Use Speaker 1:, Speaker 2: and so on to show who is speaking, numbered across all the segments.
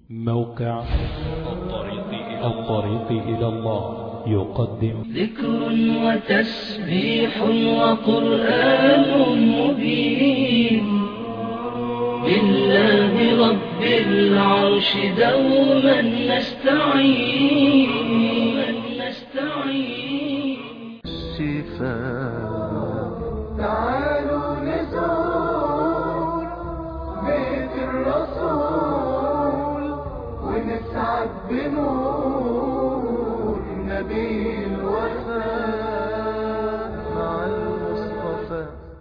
Speaker 1: موقع الطريق إلى, الطريق إلى الله يقدم
Speaker 2: ذكر وتسبيح وقرآن مبين لله رب العرش دوما نستعين نستعين
Speaker 3: شفاء
Speaker 4: تعالوا نزور بيت الرسول ونسعد بنور نبي الوفاء
Speaker 3: مع المصطفى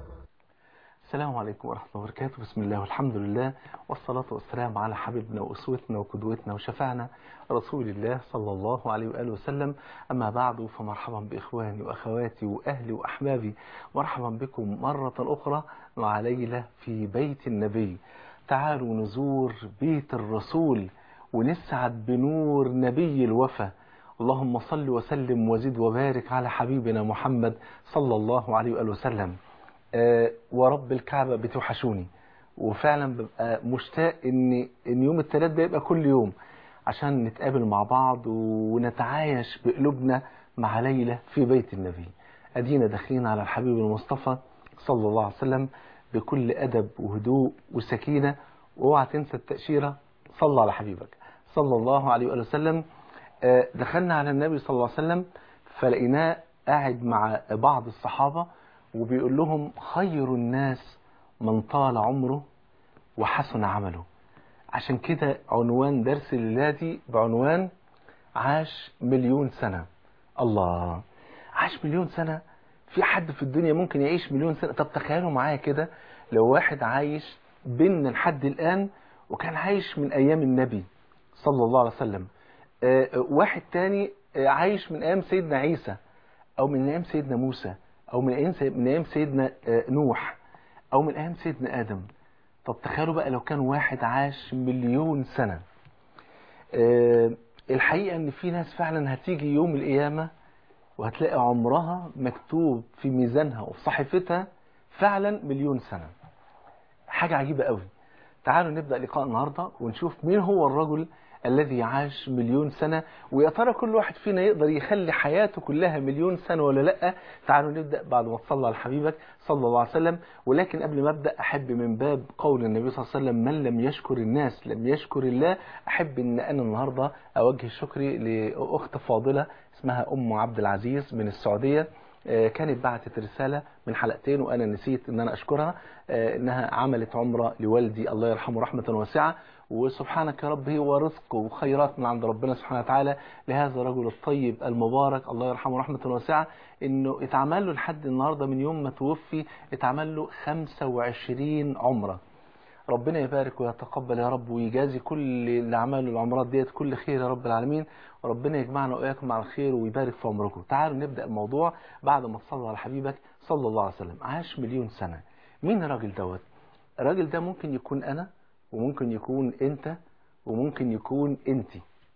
Speaker 3: السلام عليكم ورحمة الله وبركاته بسم الله والحمد لله والصلاة والسلام على حبيبنا وأسوتنا وقدوتنا وشفعنا رسول الله صلى الله عليه وآله وسلم أما بعد فمرحبا بإخواني وأخواتي وأهلي وأحبابي مرحبا بكم مرة أخرى مع ليلة في بيت النبي تعالوا نزور بيت الرسول ونسعد بنور نبي الوفا اللهم صل وسلم وزد وبارك على حبيبنا محمد صلى الله عليه وآله وسلم آه، ورب الكعبة بتوحشوني وفعلا ببقى مشتاق ان ان يوم الثلاث ده يبقى كل يوم عشان نتقابل مع بعض ونتعايش بقلوبنا مع ليلة في بيت النبي ادينا داخلين على الحبيب المصطفى صلى الله عليه وسلم بكل ادب وهدوء وسكينة واوعى تنسى التأشيرة صلى على حبيبك صلى الله عليه وآله وسلم آه، دخلنا على النبي صلى الله عليه وسلم فلقيناه قاعد مع بعض الصحابة وبيقول لهم خير الناس من طال عمره وحسن عمله عشان كده عنوان درس الليلة دي بعنوان عاش مليون سنة الله عاش مليون سنة في حد في الدنيا ممكن يعيش مليون سنة طب تخيلوا معايا كده لو واحد عايش بيننا لحد الآن وكان عايش من أيام النبي صلى الله عليه وسلم آه، واحد تاني آه، عايش من أيام سيدنا عيسى أو من أيام سيدنا موسى أو من أيام سي- من أيام سيدنا آه، نوح أو من أيام سيدنا آدم طب تخيلوا بقى لو كان واحد عاش مليون سنة آه، الحقيقة إن في ناس فعلا هتيجي يوم القيامة وهتلاقي عمرها مكتوب في ميزانها وفي صحيفتها فعلا مليون سنة حاجة عجيبة قوي تعالوا نبدأ لقاء النهاردة ونشوف مين هو الرجل الذي عاش مليون سنة ويا ترى كل واحد فينا يقدر يخلي حياته كلها مليون سنة ولا لا تعالوا نبدأ بعد ما تصلى على حبيبك صلى الله عليه وسلم ولكن قبل ما أبدأ أحب من باب قول النبي صلى الله عليه وسلم من لم يشكر الناس لم يشكر الله أحب أن أنا النهاردة أوجه شكري لأخت فاضلة اسمها أم عبد العزيز من السعودية آه، كانت بعتت رسالة من حلقتين وأنا نسيت أن أنا أشكرها آه، أنها عملت عمرة لوالدي الله يرحمه رحمة واسعة وسبحانك يا رب هو رزق وخيرات من عند ربنا سبحانه وتعالى لهذا الرجل الطيب المبارك الله يرحمه رحمة واسعة انه اتعمل له لحد النهاردة من يوم ما توفي اتعمل له 25 عمرة ربنا يبارك ويتقبل يا رب ويجازي كل اللي عملوا العمرات ديت كل خير يا رب العالمين وربنا يجمعنا واياكم على الخير ويبارك في عمركم تعالوا نبدأ الموضوع بعد ما تصلوا على حبيبك صلى الله عليه وسلم عاش مليون سنة مين الراجل دوت الراجل ده ممكن يكون انا وممكن يكون انت وممكن يكون انت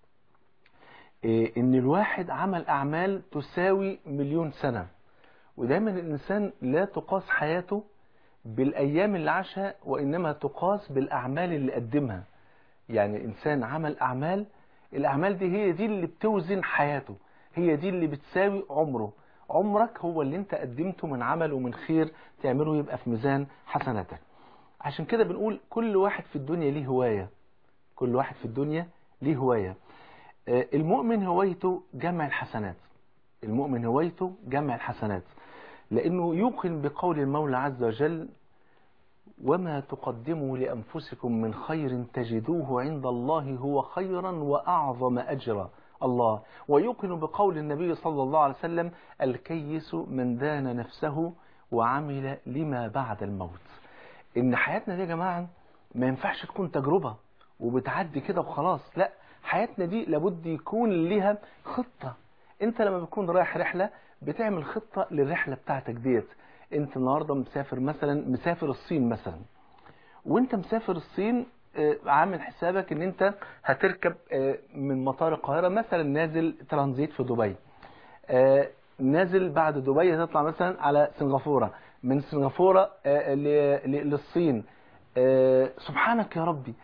Speaker 3: إيه ان الواحد عمل اعمال تساوي مليون سنة ودايما الانسان لا تقاس حياته بالايام اللي عاشها وانما تقاس بالاعمال اللي قدمها يعني الانسان عمل اعمال الاعمال دي هي دي اللي بتوزن حياته هي دي اللي بتساوي عمره عمرك هو اللي انت قدمته من عمل ومن خير تعمله يبقى في ميزان حسناتك عشان كده بنقول كل واحد في الدنيا ليه هواية كل واحد في الدنيا ليه هواية آه، المؤمن هوايته جمع الحسنات المؤمن هوايته جمع الحسنات لأنه يوقن بقول المولى عز وجل وما تقدموا لأنفسكم من خير تجدوه عند الله هو خيرا وأعظم أجرا الله ويوقن بقول النبي صلى الله عليه وسلم الكيس من دان نفسه وعمل لما بعد الموت ان حياتنا دي يا جماعة ما ينفعش تكون تجربة وبتعدي كده وخلاص لا حياتنا دي لابد يكون لها خطة انت لما بتكون رايح رحلة بتعمل خطة للرحلة بتاعتك ديت انت النهاردة مسافر مثلا مسافر الصين مثلا وانت مسافر الصين آه، عامل حسابك ان انت هتركب آه، من مطار القاهرة مثلا نازل ترانزيت في دبي آه، نازل بعد دبي هتطلع مثلا على سنغافورة من سنغافورة آه، ل- ل- للصين آه، سبحانك يا ربي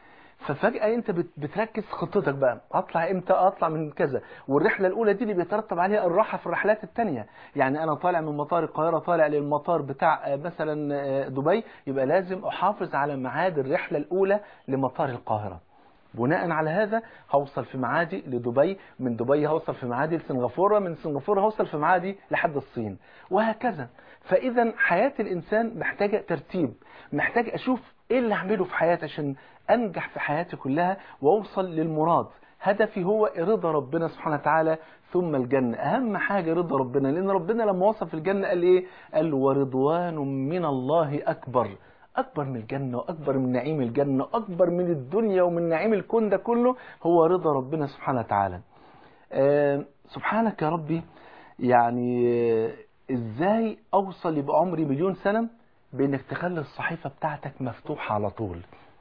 Speaker 3: ففجأة انت بت- بتركز في خطتك بقى اطلع امتى اطلع من كذا والرحلة الاولى دي اللي بيترتب عليها الراحة في الرحلات التانية يعني انا طالع من مطار القاهرة طالع للمطار بتاع آه، مثلا آه، دبي يبقى لازم احافظ على ميعاد الرحلة الاولى لمطار القاهرة بناء على هذا هوصل في معادي لدبي من دبي هوصل في معادي لسنغافورة من سنغافورة هوصل في معادي لحد الصين وهكذا فإذا حياة الإنسان محتاجة ترتيب محتاج أشوف إيه اللي أعمله في حياتي عشان أنجح في حياتي كلها وأوصل للمراد هدفي هو رضا ربنا سبحانه وتعالى ثم الجنة أهم حاجة رضا ربنا لأن ربنا لما وصف الجنة قال إيه قال ورضوان من الله أكبر أكبر من الجنة وأكبر من نعيم الجنة وأكبر من الدنيا ومن نعيم الكون ده كله هو رضا ربنا سبحانه وتعالى آه، سبحانك يا ربي يعني آه، إزاي أوصل يبقى عمري مليون سنة بإنك تخلي الصحيفة بتاعتك مفتوحة على طول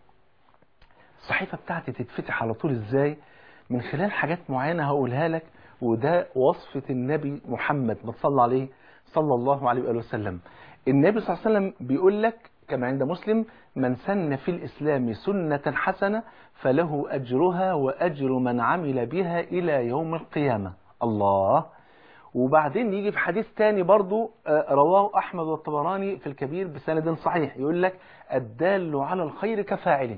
Speaker 3: الصحيفة بتاعتي تتفتح على طول إزاي من خلال حاجات معينة هقولها لك وده وصفة النبي محمد ما تصلى عليه صلى الله عليه وآله وسلم النبي صلى الله عليه وسلم بيقول لك كما عند مسلم من سن في الإسلام سنة حسنة فله أجرها وأجر من عمل بها إلى يوم القيامة الله وبعدين يجي في حديث تاني برضو آه، رواه أحمد والطبراني في الكبير بسند صحيح يقول لك الدال على الخير كفاعله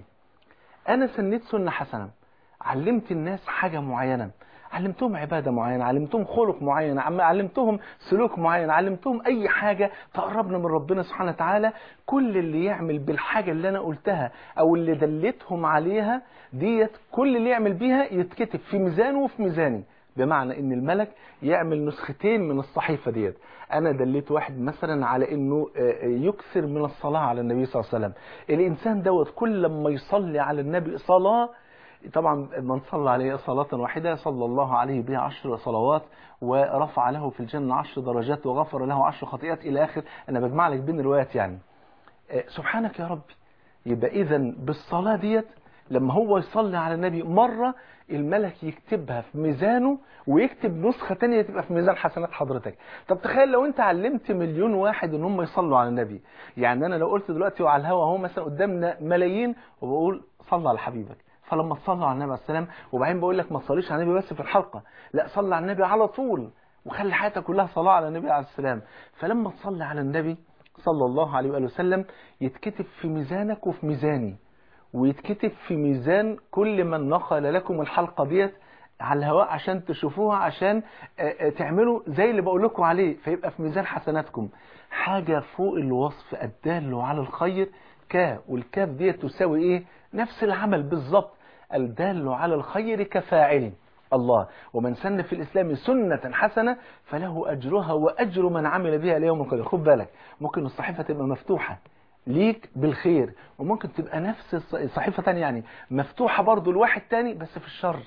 Speaker 3: أنا سنيت سنة حسنة علمت الناس حاجة معينة علمتهم عبادة معينة علمتهم خلق معين عم- علمتهم سلوك معين علمتهم أي حاجة تقربنا من ربنا سبحانه وتعالى كل اللي يعمل بالحاجة اللي أنا قلتها أو اللي دلتهم عليها ديت كل اللي يعمل بيها يتكتب في ميزانه وفي ميزاني بمعنى ان الملك يعمل نسختين من الصحيفة ديت انا دليت واحد مثلا على انه آه، يكثر من الصلاة على النبي صلى الله عليه وسلم الانسان دوت كل لما يصلي على النبي صلاة طبعا من صلى عليه صلاة واحدة صلى الله عليه بها عشر صلوات ورفع له في الجنة عشر درجات وغفر له عشر خطيئات إلى آخر أنا بجمع لك بين الروايات يعني آه، سبحانك يا ربي يبقى إذا بالصلاة ديت لما هو يصلي على النبي مرة الملك يكتبها في ميزانه ويكتب نسخة تانية تبقى في ميزان حسنات حضرتك طب تخيل لو انت علمت مليون واحد ان هم يصلوا على النبي يعني انا لو قلت دلوقتي وعلى الهوا اهو مثلا قدامنا ملايين وبقول صلى على حبيبك فلما تصلوا على النبي عليه السلام وبعدين بقول لك ما تصليش على النبي بس في الحلقة لا صلي على النبي على طول وخلي حياتك كلها صلاة على النبي عليه السلام فلما تصلي على النبي صلى الله عليه وآله وسلم يتكتب في ميزانك وفي ميزاني ويتكتب في ميزان كل من نقل لكم الحلقة ديت على الهواء عشان تشوفوها عشان آه، آه، تعملوا زي اللي بقول لكم عليه فيبقى في ميزان حسناتكم حاجة فوق الوصف الدال على الخير ك والكاف ديت تساوي ايه نفس العمل بالظبط الدال على الخير كفاعل الله ومن سن في الإسلام سنة حسنة فله أجرها وأجر من عمل بها ليوم القيامة خد بالك ممكن الصحيفة تبقى مفتوحة ليك بالخير وممكن تبقى نفس الص- صحيفة تانية يعني مفتوحة برضو لواحد تاني بس في الشر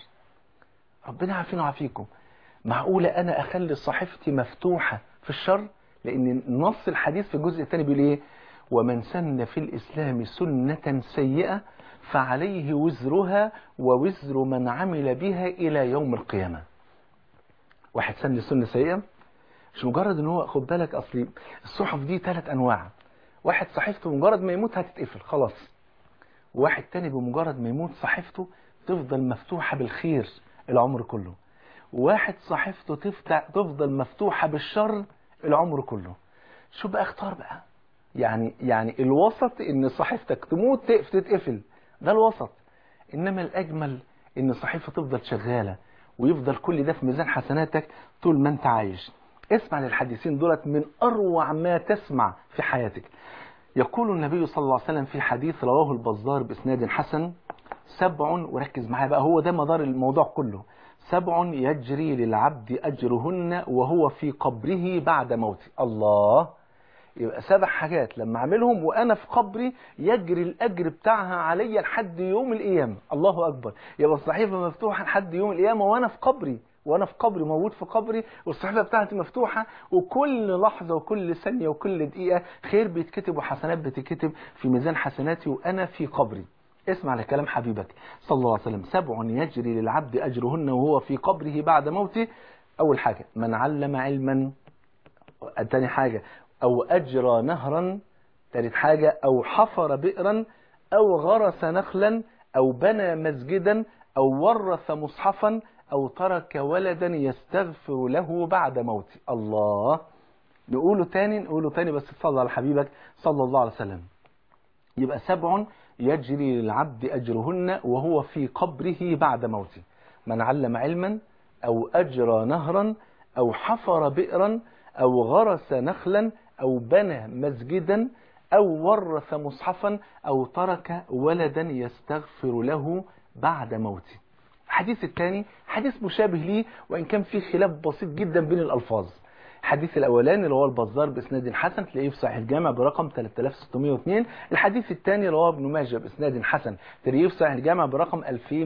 Speaker 3: ربنا عافينا وعافيكم معقولة أنا أخلي صحيفتي مفتوحة في الشر لأن نص الحديث في الجزء الثاني بيقول إيه ومن سن في الإسلام سنة سيئة فعليه وزرها ووزر من عمل بها إلى يوم القيامة واحد سن سنة سيئة مش مجرد ان هو خد بالك اصلي الصحف دي ثلاث انواع واحد صحيفته مجرد ما يموت هتتقفل خلاص واحد تاني بمجرد ما يموت صحيفته تفضل مفتوحة بالخير العمر كله واحد صحيفته تفتح تفضل مفتوحة بالشر العمر كله شو بقى اختار بقى يعني يعني الوسط ان صحيفتك تموت تقف تتقفل ده الوسط انما الاجمل ان الصحيفة تفضل شغالة ويفضل كل ده في ميزان حسناتك طول ما انت عايش اسمع للحديثين دولت من اروع ما تسمع في حياتك يقول النبي صلى الله عليه وسلم في حديث رواه البزار باسناد حسن سبع وركز معايا بقى هو ده مدار الموضوع كله سبع يجري للعبد أجرهن وهو في قبره بعد موته الله يبقى سبع حاجات لما اعملهم وانا في قبري يجري الاجر بتاعها عليا لحد يوم القيامه الله اكبر يبقى الصحيفه مفتوحه لحد يوم القيامه وانا في قبري وانا في قبري موجود في قبري والصحيفه بتاعتي مفتوحه وكل لحظه وكل ثانيه وكل دقيقه خير بيتكتب وحسنات بتتكتب في ميزان حسناتي وانا في قبري اسمع لكلام حبيبك صلى الله عليه وسلم سبع يجري للعبد اجرهن وهو في قبره بعد موته اول حاجه من علم علما تاني حاجه أو أجرى نهرا ثالث حاجة أو حفر بئرا أو غرس نخلا أو بنى مسجدا أو ورث مصحفا أو ترك ولدا يستغفر له بعد موته الله نقوله تاني نقوله تاني بس تصلى على حبيبك صلى الله عليه وسلم يبقى سبع يجري للعبد أجرهن وهو في قبره بعد موته من علم علما أو أجرى نهرا أو حفر بئرا أو غرس نخلا أو بنى مسجدا أو ورث مصحفا أو ترك ولدا يستغفر له بعد موته الحديث الثاني حديث مشابه ليه وإن كان فيه خلاف بسيط جدا بين الألفاظ الحديث الأولاني اللي هو البزار بإسناد حسن تلاقيه في صحيح الجامع برقم 3602 الحديث الثاني اللي هو ابن ماجه بإسناد حسن تلاقيه في صحيح الجامع برقم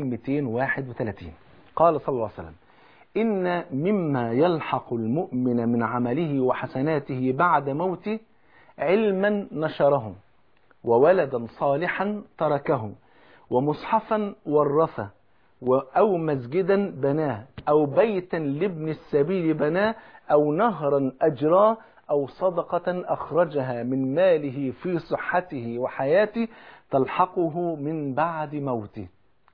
Speaker 3: 2231 قال صلى الله عليه وسلم إن مما يلحق المؤمن من عمله وحسناته بعد موته علما نشره وولدا صالحا تركه ومصحفا ورثه أو مسجدا بناه أو بيتا لابن السبيل بناه أو نهرا أجراه أو صدقة أخرجها من ماله في صحته وحياته تلحقه من بعد موته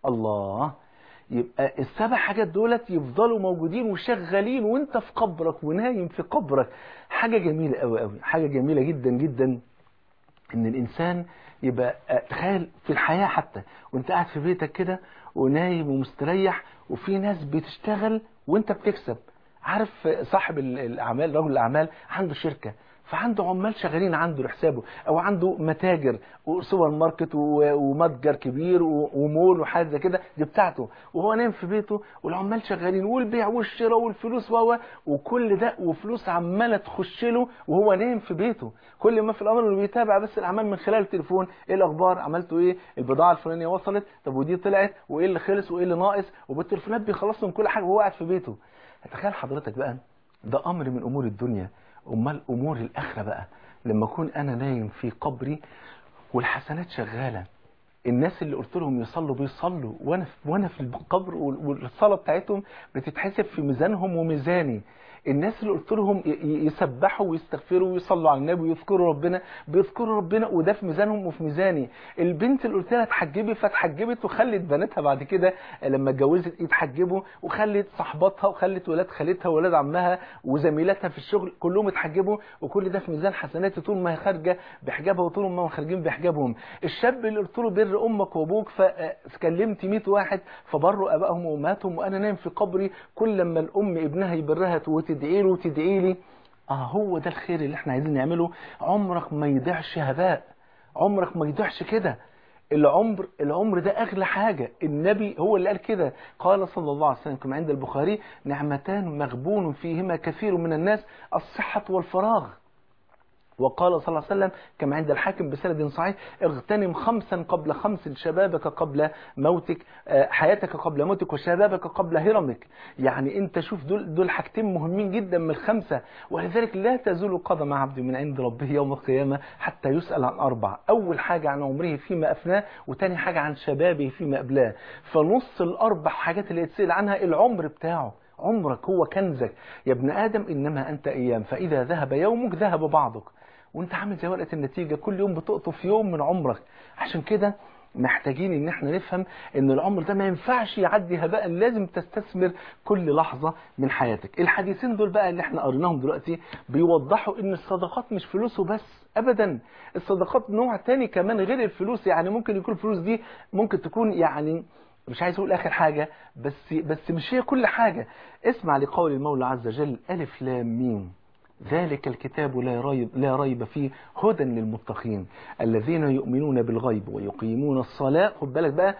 Speaker 3: الله يبقى السبع حاجات دولت يفضلوا موجودين وشغالين وانت في قبرك ونايم في قبرك حاجة جميلة قوي قوي حاجة جميلة جدا جدا ان الانسان يبقى تخيل في الحياة حتى وانت قاعد في بيتك كده ونايم ومستريح وفي ناس بتشتغل وانت بتكسب عارف صاحب الاعمال رجل الاعمال عنده شركة فعنده عمال شغالين عنده لحسابه او عنده متاجر وسوبر ماركت ومتجر كبير ومول وحاجه زي كده دي بتاعته وهو نايم في بيته والعمال شغالين والبيع والشراء والفلوس وهو وكل ده وفلوس عماله تخش له وهو نايم في بيته كل ما في الامر انه بيتابع بس الاعمال من خلال التليفون ايه الاخبار عملتوا ايه البضاعه الفلانيه وصلت طب ودي طلعت وايه اللي خلص وايه اللي ناقص وبالتليفونات بيخلص من كل حاجه وهو قاعد في بيته تخيل حضرتك بقى ده امر من امور الدنيا امال امور الاخره بقى لما اكون انا نايم في قبري والحسنات شغاله الناس اللي قلت لهم يصلوا بيصلوا وانا في وانا في القبر والصلاه بتاعتهم بتتحسب في ميزانهم وميزاني الناس اللي قلت لهم يسبحوا ويستغفروا ويصلوا على النبي ويذكروا ربنا بيذكروا ربنا وده في ميزانهم وفي ميزاني البنت اللي قلت لها اتحجبي فاتحجبت وخلت بناتها بعد كده لما اتجوزت يتحجبوا وخلت صاحباتها وخلت ولاد خالتها وولاد عمها وزميلاتها في الشغل كلهم اتحجبوا وكل ده في ميزان حسناتي طول ما هي خارجه بحجابها وطول ما هم خارجين بحجابهم الشاب اللي قلت له بر امك وابوك فكلمت 100 واحد فبروا ابائهم وامهاتهم وانا نايم في قبري كل لما الام ابنها يبرها وتدعي له وتدعي لي اه هو ده الخير اللي احنا عايزين نعمله عمرك ما يضيعش هباء عمرك ما يضيعش كده العمر العمر ده اغلى حاجة النبي هو اللي قال كده قال صلى الله عليه وسلم كما عند البخاري نعمتان مغبون فيهما كثير من الناس الصحة والفراغ وقال صلى الله عليه وسلم كما عند الحاكم بسند صحيح اغتنم خمسا قبل خمس شبابك قبل موتك حياتك قبل موتك وشبابك قبل هرمك يعني انت شوف دول دول حاجتين مهمين جدا من الخمسه ولذلك لا تزول قدم عبد من عند ربه يوم القيامه حتى يسال عن اربع اول حاجه عن عمره فيما افناه وتاني حاجه عن شبابه فيما ابلاه فنص الاربع حاجات اللي يتسال عنها العمر بتاعه عمرك هو كنزك يا ابن ادم انما انت ايام فاذا ذهب يومك ذهب بعضك وانت عامل زي ورقه النتيجه كل يوم بتقطف يوم من عمرك عشان كده محتاجين ان احنا نفهم ان العمر ده ما ينفعش يعدي هباء لازم تستثمر كل لحظه من حياتك الحديثين دول بقى اللي احنا قريناهم دلوقتي بيوضحوا ان الصدقات مش فلوس وبس ابدا الصدقات نوع تاني كمان غير الفلوس يعني ممكن يكون الفلوس دي ممكن تكون يعني مش عايز اقول اخر حاجه بس بس مش هي كل حاجه اسمع لقول المولى عز وجل الف لام ميم ذلك الكتاب لا ريب, لا ريب فيه هدى للمتقين الذين يؤمنون بالغيب ويقيمون الصلاة خد بالك بقى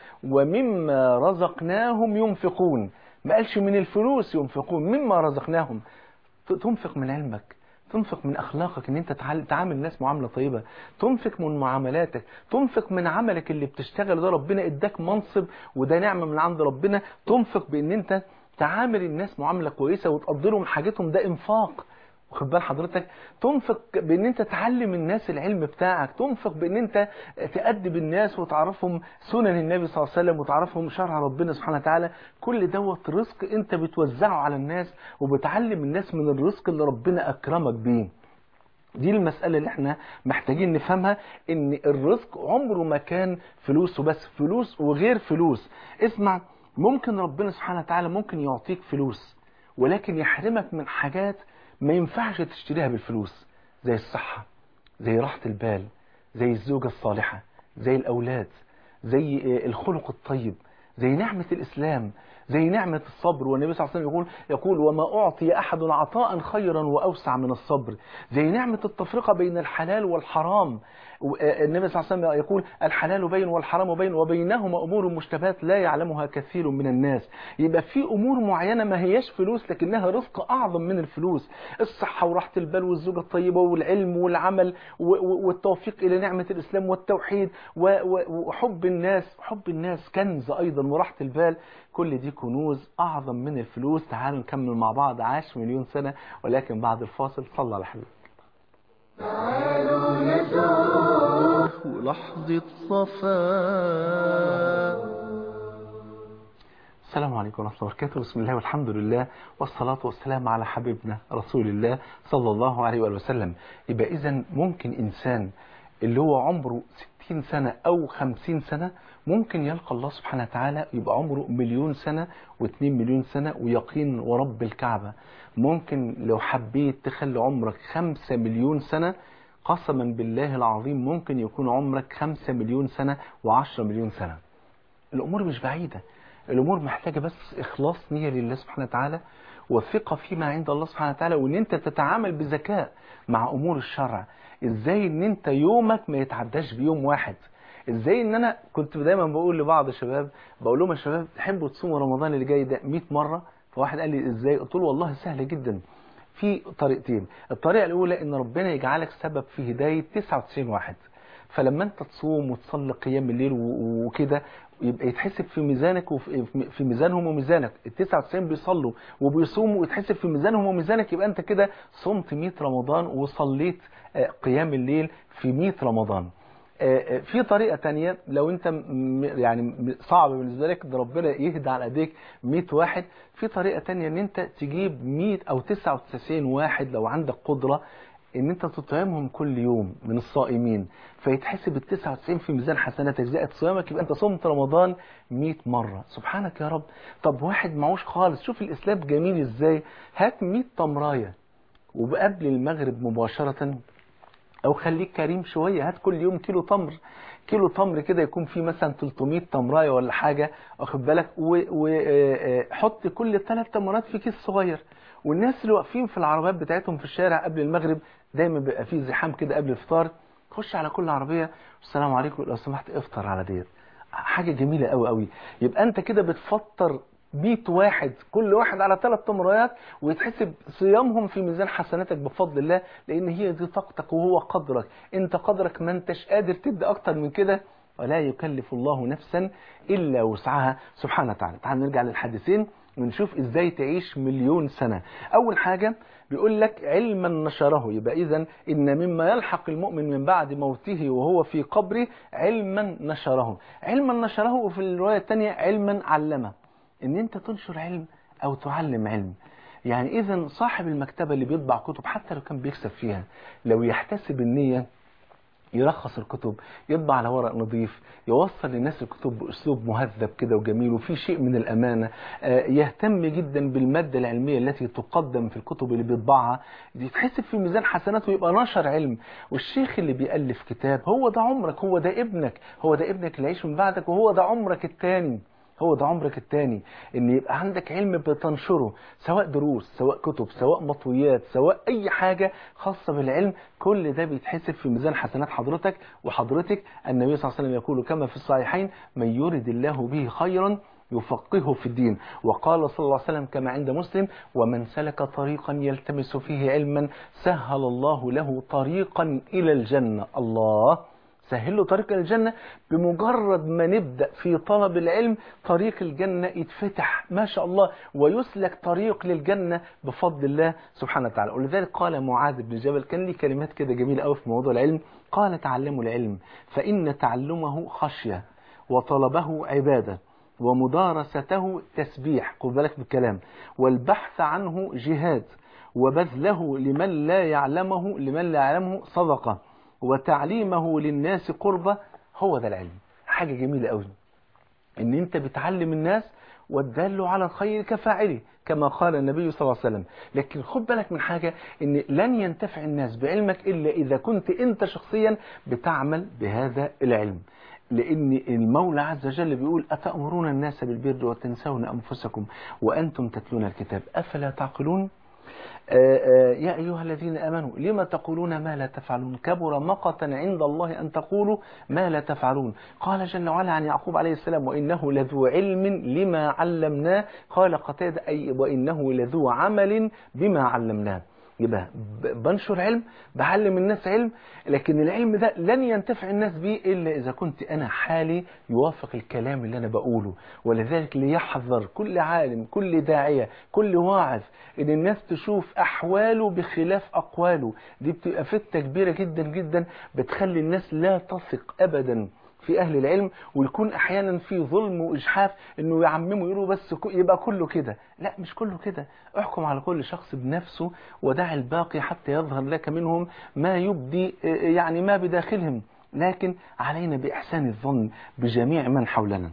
Speaker 3: ومما رزقناهم ينفقون ما قالش من الفلوس ينفقون مما رزقناهم تنفق من علمك تنفق من أخلاقك ان انت تعامل الناس معاملة طيبة تنفق من معاملاتك تنفق من عملك اللي بتشتغل ده ربنا اداك منصب وده نعمة من عند ربنا تنفق بان انت تعامل الناس معاملة كويسة وتقدرهم حاجتهم ده انفاق واخد بال حضرتك تنفق بان انت تعلم الناس العلم بتاعك تنفق بان انت تأدب الناس وتعرفهم سنن النبي صلى الله عليه وسلم وتعرفهم شرع ربنا سبحانه وتعالى كل دوت رزق انت بتوزعه على الناس وبتعلم الناس من الرزق اللي ربنا اكرمك بيه دي المسألة اللي احنا محتاجين نفهمها ان الرزق عمره ما كان فلوس وبس فلوس وغير فلوس اسمع ممكن ربنا سبحانه وتعالى ممكن يعطيك فلوس ولكن يحرمك من حاجات ما ينفعش تشتريها بالفلوس زي الصحة زي راحة البال زي الزوجة الصالحة زي الأولاد زي الخلق الطيب زي نعمة الإسلام زي نعمة الصبر والنبي صلى الله عليه وسلم يقول يقول وما أعطي أحد عطاء خيرا وأوسع من الصبر زي نعمة التفرقة بين الحلال والحرام النبي صلى الله عليه وسلم يقول الحلال بين والحرام بين وبينهما أمور مشتبهات لا يعلمها كثير من الناس يبقى في أمور معينة ما هياش فلوس لكنها رزق أعظم من الفلوس الصحة وراحة البال والزوجة الطيبة والعلم والعمل والتوفيق إلى نعمة الإسلام والتوحيد وحب الناس حب الناس كنز أيضا وراحة البال كل دي كنوز أعظم من الفلوس تعالوا نكمل مع بعض عاش مليون سنة ولكن بعد الفاصل صلى على حبيبك
Speaker 4: تعالوا نزور
Speaker 3: لحظة صفاء السلام عليكم ورحمة الله وبركاته بسم الله والحمد لله والصلاة والسلام على حبيبنا رسول الله صلى الله عليه وآله وسلم يبقى إذا ممكن إنسان اللي هو عمره 60 سنة أو 50 سنة ممكن يلقى الله سبحانه وتعالى يبقى عمره مليون سنة و2 مليون سنة ويقين ورب الكعبة ممكن لو حبيت تخلي عمرك 5 مليون سنة قسما بالله العظيم ممكن يكون عمرك 5 مليون سنة و10 مليون سنة الأمور مش بعيدة الأمور محتاجة بس إخلاص نية لله سبحانه وتعالى والثقة فيما عند الله سبحانه وتعالى وإن أنت تتعامل بذكاء مع أمور الشرع إزاي إن أنت يومك ما يتعداش بيوم واحد ازاي ان انا كنت دايما بقول لبعض الشباب بقول لهم يا شباب تحبوا تصوموا رمضان اللي جاي ده 100 مره فواحد قال لي ازاي قلت له والله سهله جدا في طريقتين الطريقه الاولى ان ربنا يجعلك سبب في هدايه 99 واحد فلما انت تصوم وتصلي قيام الليل وكده يبقى يتحسب في ميزانك وفي في ميزانهم وميزانك ال 99 بيصلوا وبيصوموا ويتحسب في ميزانهم وميزانك يبقى انت كده صمت 100 رمضان وصليت قيام الليل في 100 رمضان في طريقة تانية لو انت يعني صعب بالنسبة لك ان ربنا يهدى على ايديك 100 واحد في طريقة تانية ان انت تجيب 100 او 99 واحد لو عندك قدرة ان انت تطعمهم كل يوم من الصائمين فيتحسب ال 99 في ميزان حسناتك زائد صيامك يبقى انت صمت رمضان 100 مرة سبحانك يا رب طب واحد معوش خالص شوف الاسلام جميل ازاي هات 100 تمرايه وقبل المغرب مباشرة او خليك كريم شوية هات كل يوم كيلو تمر كيلو تمر كده يكون فيه مثلا 300 تمرايه ولا حاجة واخد بالك وحط كل ثلاث تمرات في كيس صغير والناس اللي واقفين في العربيات بتاعتهم في الشارع قبل المغرب دايما بيبقى فيه زحام كده قبل الفطار خش على كل عربية السلام عليكم لو سمحت افطر على ديت حاجة جميلة قوي قوي يبقى انت كده بتفطر 100 واحد كل واحد على ثلاث تمريات ويتحسب صيامهم في ميزان حسناتك بفضل الله لان هي دي طاقتك وهو قدرك انت قدرك ما انتش قادر تدي اكتر من كده ولا يكلف الله نفسا الا وسعها سبحانه وتعالى تعال نرجع للحديثين ونشوف ازاي تعيش مليون سنة اول حاجة بيقول لك علما نشره يبقى اذا ان مما يلحق المؤمن من بعد موته وهو في قبره علما نشره علما نشره وفي الرواية الثانية علما علمه ان انت تنشر علم او تعلم علم يعني اذا صاحب المكتبة اللي بيطبع كتب حتى لو كان بيكسب فيها لو يحتسب النية يرخص الكتب يطبع على ورق نظيف يوصل للناس الكتب بأسلوب مهذب كده وجميل وفي شيء من الأمانة يهتم جدا بالمادة العلمية التي تقدم في الكتب اللي بيطبعها يتحسب في ميزان حسناته ويبقى نشر علم والشيخ اللي بيألف كتاب هو ده عمرك هو ده ابنك هو ده ابنك اللي يعيش من بعدك وهو ده عمرك التاني هو ده عمرك التاني ان يبقى عندك علم بتنشره سواء دروس سواء كتب سواء مطويات سواء اي حاجة خاصة بالعلم كل ده بيتحسب في ميزان حسنات حضرتك وحضرتك النبي صلى الله عليه وسلم يقول كما في الصحيحين من يرد الله به خيرا يفقهه في الدين وقال صلى الله عليه وسلم كما عند مسلم ومن سلك طريقا يلتمس فيه علما سهل الله له طريقا إلى الجنة الله سهل له طريق الجنة بمجرد ما نبدأ في طلب العلم طريق الجنة يتفتح ما شاء الله ويسلك طريق للجنة بفضل الله سبحانه وتعالى ولذلك قال معاذ بن جبل كان لي كلمات كده جميلة قوي في موضوع العلم قال تعلموا العلم فإن تعلمه خشية وطلبه عبادة ومدارسته تسبيح خد بالك بالكلام والبحث عنه جهاد وبذله لمن لا يعلمه لمن لا يعلمه صدقة وتعليمه للناس قربة هو ده العلم حاجة جميلة قوي ان انت بتعلم الناس والدال على الخير كفاعله كما قال النبي صلى الله عليه وسلم لكن خد بالك من حاجة ان لن ينتفع الناس بعلمك الا اذا كنت انت شخصيا بتعمل بهذا العلم لأن المولى عز وجل بيقول أتأمرون الناس بالبر وتنسون أنفسكم وأنتم تتلون الكتاب أفلا تعقلون آآ آآ يا أيها الذين آمنوا لما تقولون ما لا تفعلون كبر مقتا عند الله أن تقولوا ما لا تفعلون قال جل وعلا عن يعقوب عليه السلام وإنه لذو علم لما علمناه قال قتادة أي وإنه لذو عمل بما علمناه يبقى بنشر علم بعلم الناس علم لكن العلم ده لن ينتفع الناس بيه إلا إذا كنت أنا حالي يوافق الكلام اللي أنا بقوله ولذلك ليحذر كل عالم كل داعية كل واعظ إن الناس تشوف أحواله بخلاف أقواله دي بتبقى فتة كبيرة جدا جدا بتخلي الناس لا تثق أبدا في أهل العلم ويكون أحيانا في ظلم وإجحاف إنه يعمموا يقولوا بس يبقى كله كده لا مش كله كده احكم على كل شخص بنفسه ودع الباقي حتى يظهر لك منهم ما يبدي يعني ما بداخلهم لكن علينا بإحسان الظن بجميع من حولنا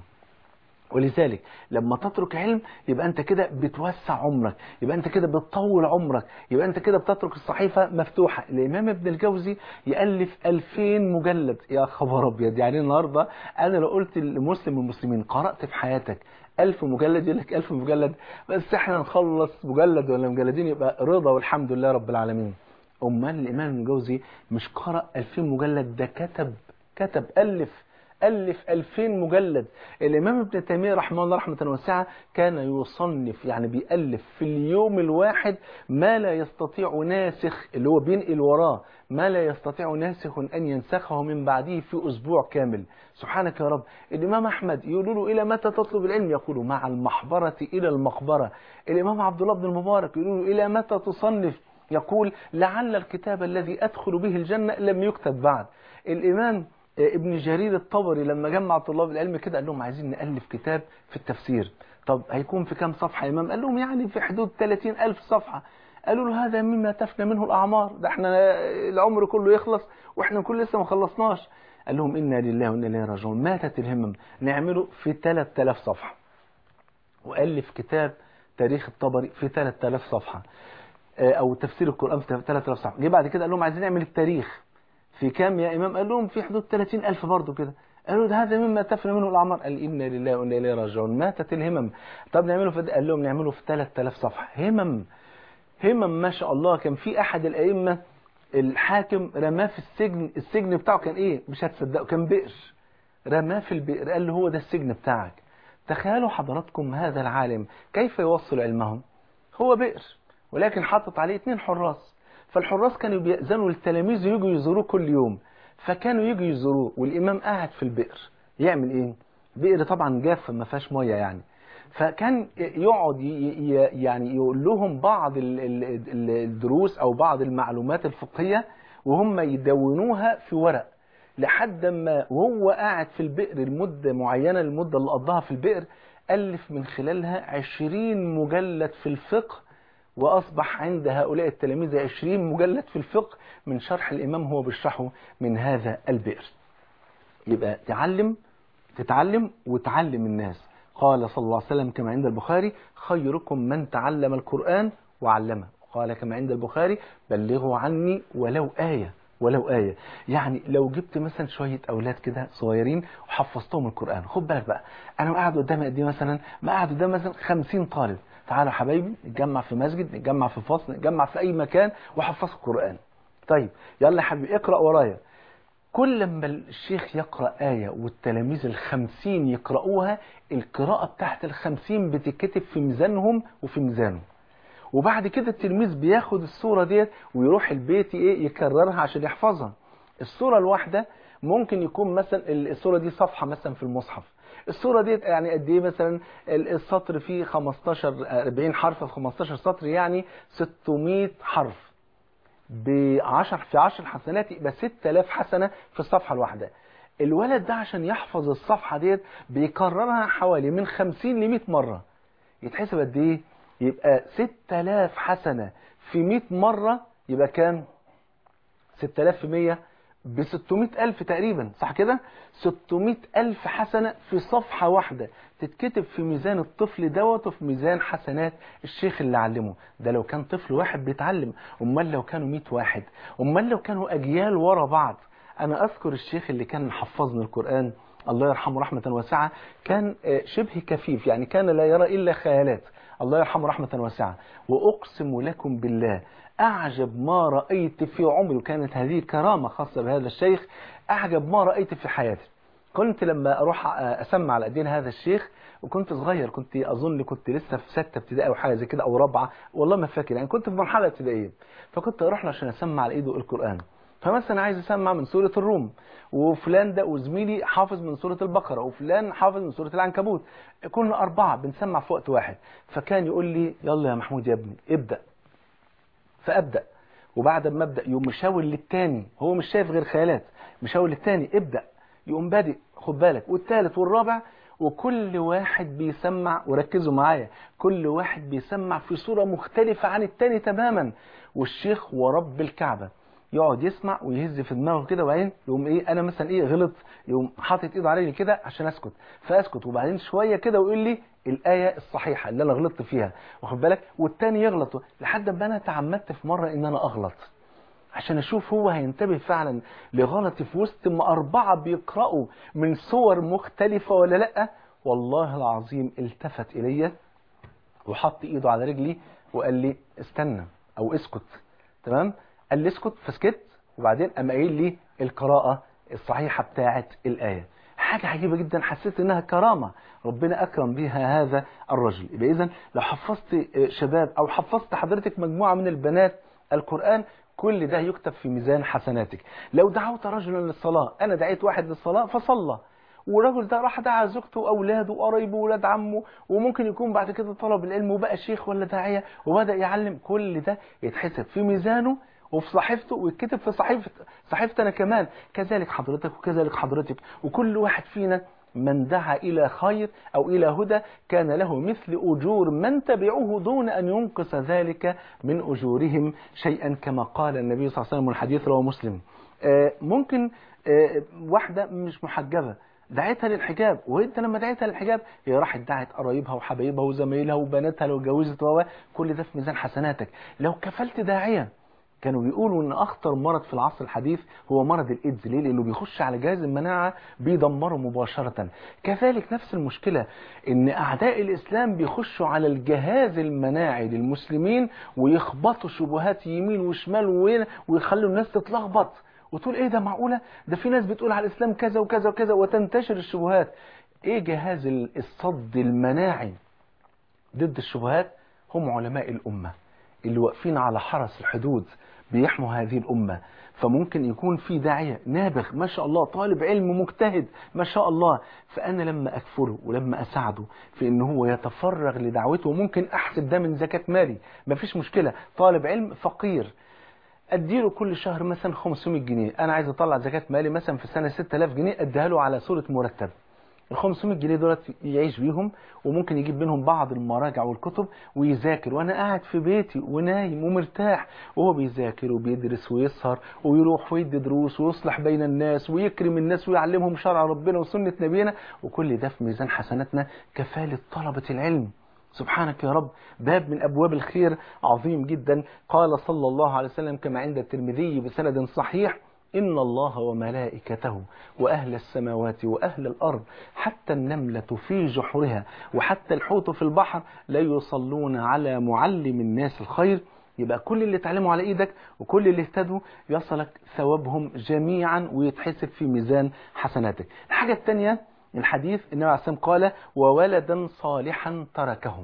Speaker 3: ولذلك لما تترك علم يبقى انت كده بتوسع عمرك يبقى انت كده بتطول عمرك يبقى انت كده بتترك الصحيفة مفتوحة الامام ابن الجوزي يألف 2000 مجلد يا خبر ابيض يعني النهاردة انا لو قلت لمسلم المسلمين قرأت في حياتك ألف مجلد يقول لك ألف مجلد بس احنا نخلص مجلد ولا مجلدين يبقى رضا والحمد لله رب العالمين أمال الإمام ابن الجوزي مش قرأ 2000 مجلد ده كتب كتب ألف ألف ألفين مجلد الإمام ابن تيمية رحمه الله رحمة واسعة كان يصنف يعني بيألف في اليوم الواحد ما لا يستطيع ناسخ اللي هو بينقل وراه ما لا يستطيع ناسخ أن ينسخه من بعده في أسبوع كامل سبحانك يا رب الإمام أحمد يقولوا له إلى متى تطلب العلم يقول مع المحبرة إلى المقبرة الإمام عبد الله بن المبارك يقولوا له إلى متى تصنف يقول لعل الكتاب الذي أدخل به الجنة لم يكتب بعد الإمام ابن جرير الطبري لما جمع طلاب العلم كده قال لهم عايزين نألف كتاب في التفسير طب هيكون في كام صفحة يا إمام قال لهم يعني في حدود 30 ألف صفحة قالوا له هذا مما تفنى منه الأعمار ده احنا العمر كله يخلص واحنا كل لسه ما خلصناش قال لهم إنا لله وإنا إليه راجعون ماتت الهمم نعمله في 3000 صفحة وألف كتاب تاريخ الطبري في 3000 صفحة أو تفسير القرآن في 3000 صفحة جه بعد كده قال لهم عايزين نعمل التاريخ في كام يا إمام قال لهم في حدود 30 ألف برضه كده قالوا ده هذا مما تفنى منه الأعمار قال إنا لله وإنا إليه راجعون ماتت الهمم طب نعمله في قال لهم نعمله في 3000 صفحة همم همم ما شاء الله كان في أحد الأئمة الحاكم رماه في السجن السجن بتاعه كان إيه مش هتصدقوا كان بئر رماه في البئر قال له هو ده السجن بتاعك تخيلوا حضراتكم هذا العالم كيف يوصل علمهم هو بئر ولكن حطت عليه اثنين حراس فالحراس كانوا بيأذنوا للتلاميذ يجوا يزوروه كل يوم فكانوا يجوا يزوروه والإمام قاعد في البئر يعمل إيه؟ بئر طبعا جاف ما فيهاش مية يعني فكان يقعد يعني يقول لهم بعض الدروس أو بعض المعلومات الفقهية وهم يدونوها في ورق لحد ما وهو قاعد في البئر المدة معينة المدة اللي قضاها في البئر ألف من خلالها عشرين مجلد في الفقه وأصبح عند هؤلاء التلاميذ عشرين مجلد في الفقه من شرح الإمام هو بيشرحه من هذا البئر يبقى تعلم تتعلم وتعلم الناس قال صلى الله عليه وسلم كما عند البخاري خيركم من تعلم القرآن وعلمه قال كما عند البخاري بلغوا عني ولو آية ولو آية يعني لو جبت مثلا شوية أولاد كده صغيرين وحفظتهم القرآن خد بالك بقى أنا قاعد قدامي قد إيه مثلا ما قاعد قدام مثلا 50 طالب تعالوا يا حبايبي نتجمع في مسجد نتجمع في فصل نتجمع في أي مكان وحفظ القرآن طيب يلا يا حبيبي اقرأ ورايا كل ما الشيخ يقرأ آية والتلاميذ الخمسين يقرأوها القراءة بتاعت الخمسين بتتكتب في ميزانهم وفي ميزانه وبعد كده التلميذ بياخد الصورة ديت ويروح البيت ايه يكررها عشان يحفظها الصورة الواحدة ممكن يكون مثلا الصورة دي صفحة مثلا في المصحف الصورة ديت يعني قد ايه مثلا السطر فيه 15 40 حرف في 15 سطر يعني 600 حرف ب 10 في 10 حسنات يبقى 6000 حسنة في الصفحة الواحدة الولد ده عشان يحفظ الصفحة ديت بيكررها حوالي من 50 ل 100 مرة يتحسب قد ايه يبقى 6000 حسنة في 100 مرة يبقى كام 6000 في 100 ب 600 ألف تقريبا صح كده 600 ألف حسنة في صفحة واحدة تتكتب في ميزان الطفل دوت وفي ميزان حسنات الشيخ اللي علمه ده لو كان طفل واحد بيتعلم امال لو كانوا 100 واحد امال لو كانوا أجيال ورا بعض أنا أذكر الشيخ اللي كان حفظني القرآن الله يرحمه رحمة واسعة كان شبه كفيف يعني كان لا يرى إلا خيالات الله يرحمه رحمة واسعة وأقسم لكم بالله أعجب ما رأيت في عمري وكانت هذه كرامة خاصة بهذا الشيخ أعجب ما رأيت في حياتي كنت لما أروح أسمع على أدين هذا الشيخ وكنت صغير كنت أظن كنت لسه في ستة ابتدائي أو حاجة زي كده أو رابعة والله ما فاكر يعني كنت في مرحلة ابتدائية فكنت أروح له عشان أسمع على إيده القرآن فمثلا عايز اسمع من سورة الروم وفلان ده وزميلي حافظ من سورة البقرة وفلان حافظ من سورة العنكبوت كنا أربعة بنسمع في وقت واحد فكان يقول لي يلا يا محمود يا ابني ابدأ فأبدأ وبعد ما أبدأ يقوم مشاور للتاني هو مش شايف غير خيالات مشاور للتاني ابدأ يقوم بادئ خد بالك والثالث والرابع وكل واحد بيسمع وركزوا معايا كل واحد بيسمع في صورة مختلفة عن التاني تماما والشيخ ورب الكعبة يقعد يسمع ويهز في دماغه كده وبعدين يقوم ايه انا مثلا ايه غلط يقوم حاطط ايده على رجلي كده عشان اسكت فاسكت وبعدين شويه كده ويقول لي الايه الصحيحه اللي انا غلطت فيها واخد بالك والتاني يغلط لحد ما انا تعمدت في مره ان انا اغلط عشان اشوف هو هينتبه فعلا لغلطي في وسط ما اربعه بيقراوا من صور مختلفه ولا لا والله العظيم التفت الي وحط ايده على رجلي وقال لي استنى او اسكت تمام قال لي اسكت فسكت وبعدين قام قايل لي القراءة الصحيحة بتاعة الآية حاجة عجيبة جدا حسيت انها كرامة ربنا اكرم بها هذا الرجل يبقى اذا لو حفظت شباب او حفظت حضرتك مجموعة من البنات القرآن كل ده يكتب في ميزان حسناتك لو دعوت رجلا للصلاة انا دعيت واحد للصلاة فصلى والراجل ده راح دعا زوجته واولاده وقرايبه واولاد عمه وممكن يكون بعد كده طلب العلم وبقى شيخ ولا داعيه وبدا يعلم كل ده يتحسب في ميزانه وفي صحيفته ويتكتب في صحيفة صحيفتي أنا كمان كذلك حضرتك وكذلك حضرتك وكل واحد فينا من دعا إلى خير أو إلى هدى كان له مثل أجور من تبعوه دون أن ينقص ذلك من أجورهم شيئا كما قال النبي صلى الله عليه وسلم الحديث رواه مسلم ممكن واحدة مش محجبة دعيتها للحجاب وانت لما دعيتها للحجاب هي راحت دعت قرايبها وحبايبها وزمايلها وبناتها لو اتجوزت كل ده في ميزان حسناتك لو كفلت داعيه كانوا بيقولوا ان اخطر مرض في العصر الحديث هو مرض الايدز ليه لانه بيخش على جهاز المناعه بيدمره مباشره كذلك نفس المشكله ان اعداء الاسلام بيخشوا على الجهاز المناعي للمسلمين ويخبطوا شبهات يمين وشمال وين ويخلوا الناس تتلخبط وتقول ايه ده معقوله ده في ناس بتقول على الاسلام كذا وكذا وكذا وتنتشر الشبهات ايه جهاز الصد المناعي ضد الشبهات هم علماء الامه اللي واقفين على حرس الحدود بيحموا هذه الأمة فممكن يكون في داعية نابغ ما شاء الله طالب علم مجتهد ما شاء الله فأنا لما أكفره ولما أساعده في أنه هو يتفرغ لدعوته ممكن أحسب ده من زكاة مالي ما فيش مشكلة طالب علم فقير اديله كل شهر مثلا 500 جنيه انا عايز اطلع زكاه مالي مثلا في السنه 6000 جنيه اديها له على صوره مرتب ال 500 جنيه دولت يعيش بيهم وممكن يجيب منهم بعض المراجع والكتب ويذاكر وانا قاعد في بيتي ونايم ومرتاح وهو بيذاكر وبيدرس ويسهر ويروح ويدي دروس ويصلح بين الناس ويكرم الناس ويعلمهم شرع ربنا وسنة نبينا وكل ده في ميزان حسناتنا كفالة طلبة العلم سبحانك يا رب باب من أبواب الخير عظيم جدا قال صلى الله عليه وسلم كما عند الترمذي بسند صحيح إن الله وملائكته وأهل السماوات وأهل الأرض حتى النملة في جحرها وحتى الحوت في البحر لا يصلون على معلم الناس الخير يبقى كل اللي اتعلموا على ايدك وكل اللي اهتدوا يصلك ثوابهم جميعا ويتحسب في ميزان حسناتك الحاجة الثانية الحديث النبي عليه الصلاة قال وولدا صالحا تركه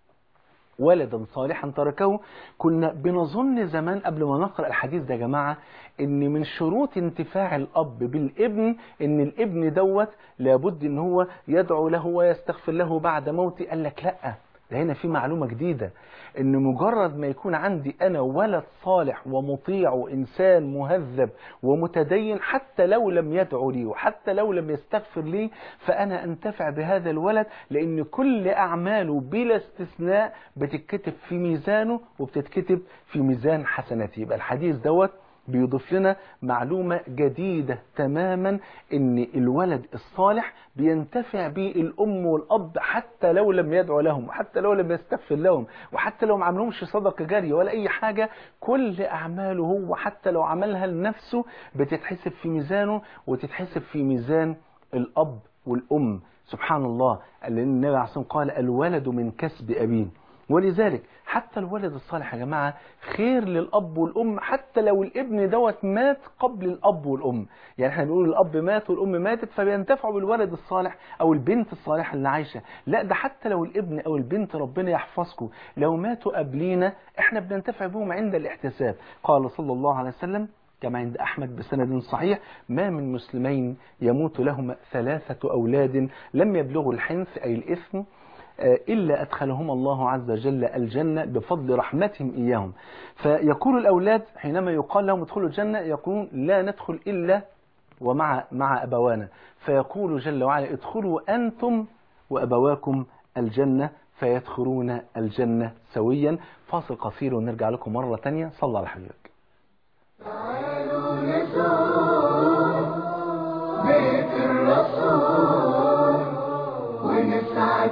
Speaker 3: ولدا صالحا تركه كنا بنظن زمان قبل ما نقرأ الحديث ده يا جماعة ان من شروط انتفاع الاب بالابن ان الابن دوت لابد ان هو يدعو له ويستغفر له بعد موته قال لك لا ده هنا في معلومة جديدة ان مجرد ما يكون عندي انا ولد صالح ومطيع وانسان مهذب ومتدين حتى لو لم يدعو لي وحتى لو لم يستغفر لي فانا انتفع بهذا الولد لان كل اعماله بلا استثناء بتتكتب في ميزانه وبتتكتب في ميزان حسناته يبقى الحديث دوت بيضيف لنا معلومة جديدة تماما ان الولد الصالح بينتفع به الام والاب حتى لو لم يدعو لهم وحتى لو لم يستغفر لهم وحتى لو ما عملهمش صدقة جارية ولا اي حاجة كل اعماله هو حتى لو عملها لنفسه بتتحسب في ميزانه وتتحسب في ميزان الاب والام سبحان الله لان النبي عليه الصلاة والسلام قال الولد من كسب ابيه ولذلك حتى الولد الصالح يا جماعة خير للأب والأم حتى لو الابن دوت مات قبل الأب والأم يعني احنا بنقول الأب مات والأم ماتت فبينتفعوا بالولد الصالح أو البنت الصالحة اللي عايشة لا ده حتى لو الابن أو البنت ربنا يحفظكم لو ماتوا قبلينا احنا بننتفع بهم عند الاحتساب قال صلى الله عليه وسلم كما عند أحمد بسند صحيح ما من مسلمين يموت لهما ثلاثة أولاد لم يبلغوا الحنث أي الإثم إلا أدخلهم الله عز وجل الجنة بفضل رحمتهم إياهم فيقول الأولاد حينما يقال لهم ادخلوا الجنة يقولون لا ندخل إلا ومع مع أبوانا فيقول جل وعلا ادخلوا أنتم وأبواكم الجنة فيدخلون الجنة سويا فاصل قصير ونرجع لكم مرة تانية صلى على حبيبك
Speaker 4: تعالوا نزور بيت الرسول ونسعد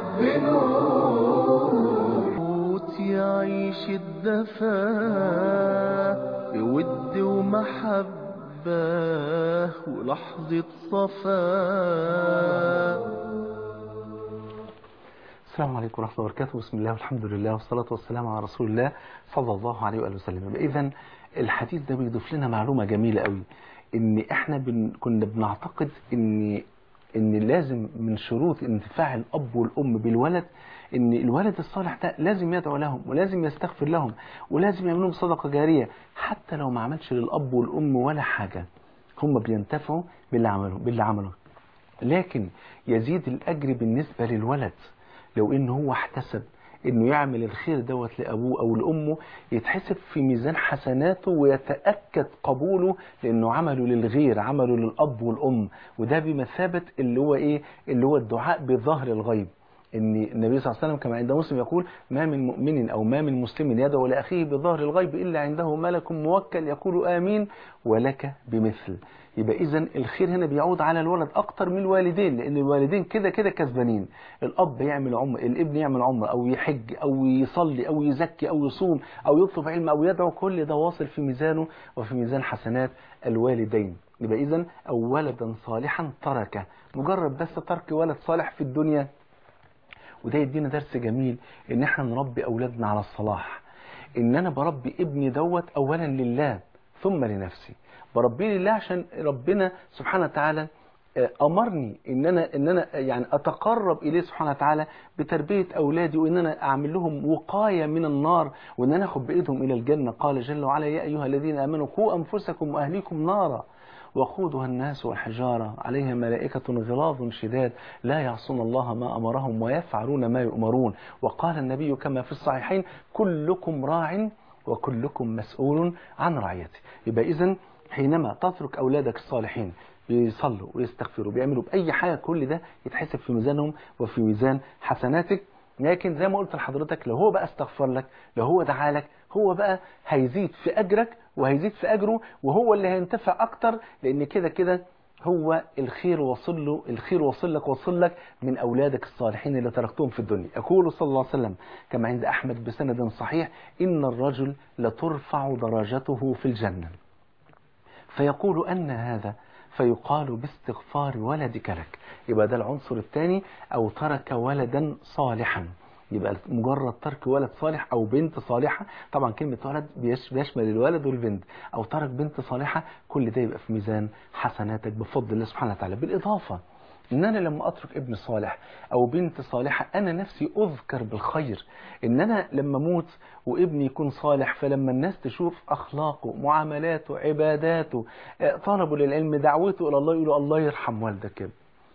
Speaker 4: بنور موت يعيش الدفا بود ومحبة ولحظة صفا
Speaker 3: السلام عليكم ورحمة الله وبركاته بسم الله والحمد لله والصلاة والسلام على رسول الله صلى الله عليه وآله وسلم إذا الحديث ده بيضيف لنا معلومة جميلة قوي إن إحنا بن كنا بنعتقد إن إن لازم من شروط انتفاع الأب والأم بالولد إن الولد الصالح ده لازم يدعو لهم ولازم يستغفر لهم ولازم يعملوا صدقة جارية حتى لو ما عملش للأب والأم ولا حاجة هم بينتفعوا باللي عملوا باللي عملوا لكن يزيد الأجر بالنسبة للولد لو إن هو احتسب انه يعمل الخير دوت لابوه او لامه يتحسب في ميزان حسناته ويتاكد قبوله لانه عمله للغير عمله للاب والام وده بمثابه اللي هو ايه اللي هو الدعاء بظهر الغيب ان النبي صلى الله عليه وسلم كما عند مسلم يقول ما من مؤمن او ما من مسلم يدعو لاخيه بظهر الغيب الا عنده ملك موكل يقول امين ولك بمثل يبقى اذا الخير هنا بيعود على الولد اكتر من الوالدين لان الوالدين كده كده كسبانين الاب يعمل عمر الابن يعمل عمر او يحج او يصلي او يزكي او يصوم او يطلب علم او يدعو كل ده واصل في ميزانه وفي ميزان حسنات الوالدين يبقى اذا او ولدا صالحا تركه مجرد بس ترك ولد صالح في الدنيا وده يدينا درس جميل ان احنا نربي اولادنا على الصلاح ان انا بربي ابني دوت اولا لله ثم لنفسي بربيه لله عشان ربنا سبحانه وتعالى امرني ان انا ان انا يعني اتقرب اليه سبحانه وتعالى بتربيه اولادي وان انا اعمل لهم وقايه من النار وان انا اخد بايدهم الى الجنه قال جل وعلا يا ايها الذين امنوا قوا انفسكم واهليكم نارا وقودها الناس والحجارة عليها ملائكة غلاظ شداد لا يعصون الله ما أمرهم ويفعلون ما يؤمرون وقال النبي كما في الصحيحين كلكم راع وكلكم مسؤول عن رعيته يبقى إذن حينما تترك أولادك الصالحين بيصلوا ويستغفروا بيعملوا بأي حاجة كل ده يتحسب في ميزانهم وفي ميزان حسناتك لكن زي ما قلت لحضرتك لو هو بقى استغفر لك لو هو دعا لك هو بقى هيزيد في أجرك وهيزيد في أجره وهو اللي هينتفع أكتر لأن كده كده هو الخير وصل له الخير وصل لك وصل لك من أولادك الصالحين اللي تركتهم في الدنيا أقول صلى الله عليه وسلم كما عند أحمد بسند صحيح إن الرجل لترفع درجته في الجنة فيقول أن هذا فيقال باستغفار ولدك لك يبقى ده العنصر الثاني أو ترك ولدا صالحا يبقى مجرد ترك ولد صالح او بنت صالحه طبعا كلمه ولد بيشمل الولد والبنت او ترك بنت صالحه كل ده يبقى في ميزان حسناتك بفضل الله سبحانه وتعالى بالاضافه ان انا لما اترك ابن صالح او بنت صالحه انا نفسي اذكر بالخير ان انا لما اموت وابني يكون صالح فلما الناس تشوف اخلاقه معاملاته عباداته طلبه للعلم دعوته الى الله يقولوا الله يرحم والدك كده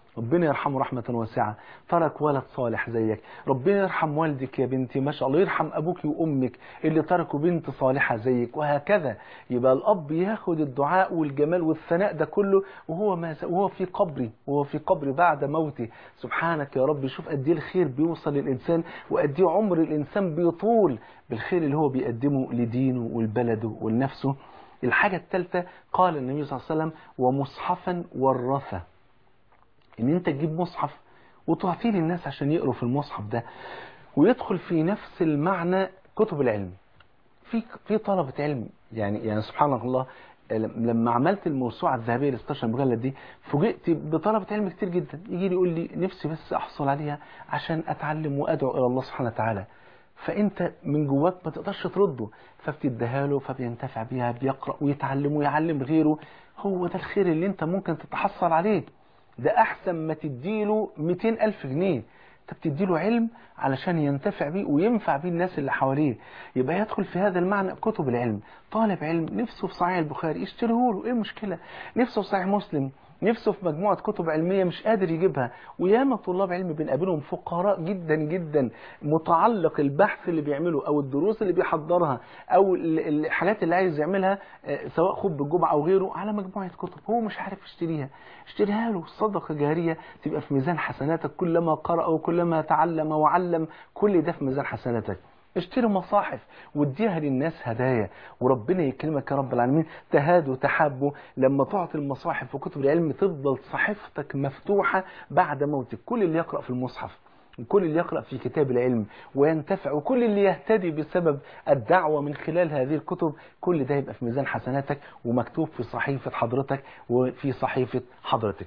Speaker 3: ربنا يرحمه رحمة واسعة ترك ولد صالح زيك ربنا يرحم والدك يا بنتي ما شاء الله يرحم أبوك وأمك اللي تركوا بنت صالحة زيك وهكذا يبقى الأب ياخد الدعاء والجمال والثناء ده كله وهو ما وهو في قبري وهو في قبري بعد موتي سبحانك يا رب شوف قد ايه الخير بيوصل للإنسان وقد ايه عمر الإنسان بيطول بالخير اللي هو بيقدمه لدينه ولبلده ولنفسه الحاجة الثالثة قال النبي صلى الله عليه وسلم ومصحفا ورثه ان انت تجيب مصحف وتعطيه للناس عشان يقروا في المصحف ده ويدخل في نفس المعنى كتب العلم في في طلبة علم يعني يعني سبحان الله لما عملت الموسوعة الذهبية ل 16 مجلد دي فوجئت بطلبة علم كتير جدا يجي لي يقول لي نفسي بس احصل عليها عشان اتعلم وادعو الى الله سبحانه وتعالى فانت من جواك ما تقدرش ترده فبتديها له فبينتفع بيها بيقرأ ويتعلم ويعلم غيره هو ده الخير اللي انت ممكن تتحصل عليه ده احسن ما تديله 200 الف جنيه انت بتديله علم علشان ينتفع بيه وينفع بيه الناس اللي حواليه يبقى يدخل في هذا المعنى كتب العلم طالب علم نفسه في صحيح البخاري يشتريه له ايه المشكلة نفسه في صحيح مسلم نفسه في مجموعة كتب علمية مش قادر يجيبها وياما طلاب علم بنقابلهم فقراء جدا جدا متعلق البحث اللي بيعمله او الدروس اللي بيحضرها او الحاجات اللي عايز يعملها سواء خب الجمعة او غيره على مجموعة كتب هو مش عارف يشتريها اشتريها له صدقة جارية تبقى في ميزان حسناتك كلما قرأ وكلما تعلم وعلم كل ده في ميزان حسناتك اشتري مصاحف واديها للناس هدايا وربنا يكرمك يا رب العالمين تهادوا تحابوا لما تعطي المصاحف وكتب العلم تفضل صحيفتك مفتوحة بعد موتك كل اللي يقرأ في المصحف وكل اللي يقرأ في كتاب العلم وينتفع وكل اللي يهتدي بسبب الدعوة من خلال هذه الكتب كل ده يبقى في ميزان حسناتك ومكتوب في صحيفة حضرتك وفي صحيفة حضرتك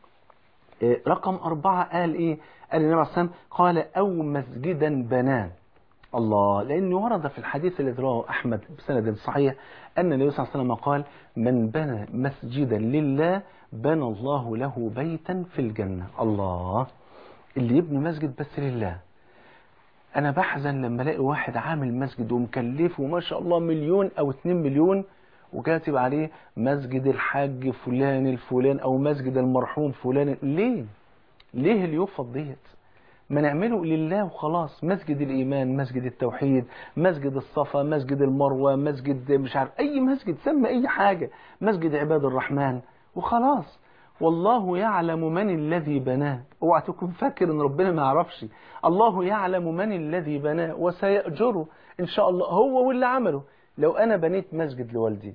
Speaker 3: رقم أربعة قال إيه قال النبي عليه الصلاة قال أو مسجدا بنان الله لأنه ورد في الحديث الذي رواه أحمد بسند صحيح أن النبي صلى الله عليه وسلم قال من بنى مسجدا لله بنى الله له بيتا في الجنة الله اللي يبني مسجد بس لله أنا بحزن لما الاقي واحد عامل مسجد ومكلفه وما شاء الله مليون أو اتنين مليون وكاتب عليه مسجد الحاج فلان الفلان أو مسجد المرحوم فلان ليه؟ ليه اليوفط ديت؟ ما نعمله لله وخلاص مسجد الإيمان مسجد التوحيد مسجد الصفا مسجد المروة مسجد مش عارف أي مسجد سمى أي حاجة مسجد عباد الرحمن وخلاص والله يعلم من الذي بناه اوعى تكون فاكر ان ربنا ما يعرفش الله يعلم من الذي بناه وسيأجره ان شاء الله هو واللي عمله لو انا بنيت مسجد لوالدي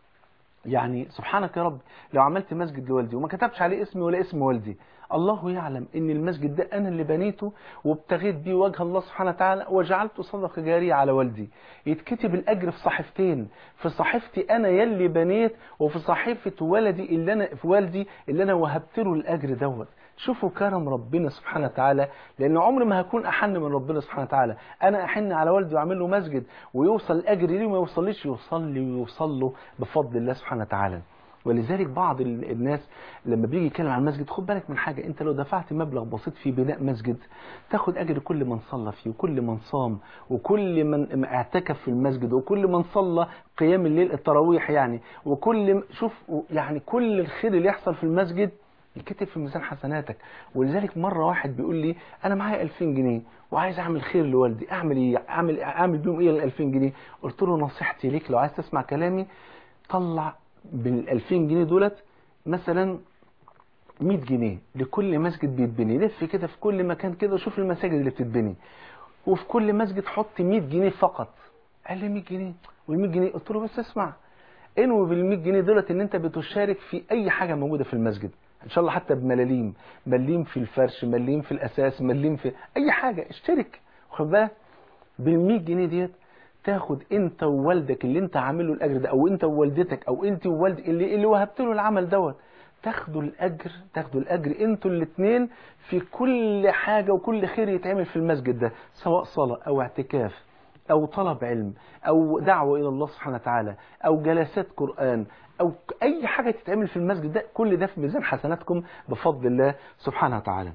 Speaker 3: يعني سبحانك يا رب لو عملت مسجد لوالدي وما كتبش عليه اسمي ولا اسم والدي الله يعلم ان المسجد ده انا اللي بنيته وابتغيت بيه وجه الله سبحانه وتعالى وجعلته صدقه جاريه على والدي يتكتب الاجر في صحيفتين في صحيفتي انا يلي بنيت وفي صحيفه ولدي اللي انا في والدي اللي انا وهبت له الاجر دوت شوفوا كرم ربنا سبحانه وتعالى لان عمري ما هكون احن من ربنا سبحانه وتعالى انا احن على والدي واعمل له مسجد ويوصل الاجر ليه وما يوصلش يوصل لي ويوصل له بفضل الله سبحانه وتعالى ولذلك بعض الناس لما بيجي يتكلم عن المسجد خد بالك من حاجة انت لو دفعت مبلغ بسيط في بناء مسجد تاخد اجر كل من صلى فيه وكل من صام وكل من اعتكف في المسجد وكل من صلى قيام الليل التراويح يعني وكل شوف يعني كل الخير اللي يحصل في المسجد يكتب في ميزان حسناتك ولذلك مرة واحد بيقول لي انا معايا 2000 جنيه وعايز اعمل خير لوالدي اعمل ايه اعمل اعمل بيهم ايه ال 2000 جنيه قلت له نصيحتي ليك لو عايز تسمع كلامي طلع بال 2000 جنيه دولت مثلا 100 جنيه لكل مسجد بيتبني لف كده في كل مكان كده وشوف المساجد اللي بتتبني وفي كل مسجد حط 100 جنيه فقط قال لي 100 جنيه وال 100 جنيه قلت له بس اسمع انوي بال 100 جنيه دولت ان انت بتشارك في اي حاجه موجوده في المسجد ان شاء الله حتى بملاليم مليم في الفرش مليم في الاساس مليم في اي حاجه اشترك واخد بالك بال 100 جنيه ديت تاخد انت ووالدك اللي انت عامل له الاجر ده او انت ووالدتك او انت ووالدك اللي اللي وهبت له العمل دوت تاخدوا الاجر تاخدوا الاجر انتوا الاثنين في كل حاجه وكل خير يتعمل في المسجد ده سواء صلاه او اعتكاف او طلب علم او دعوه الى الله سبحانه وتعالى او جلسات قران او اي حاجه تتعمل في المسجد ده كل ده في ميزان حسناتكم بفضل الله سبحانه وتعالى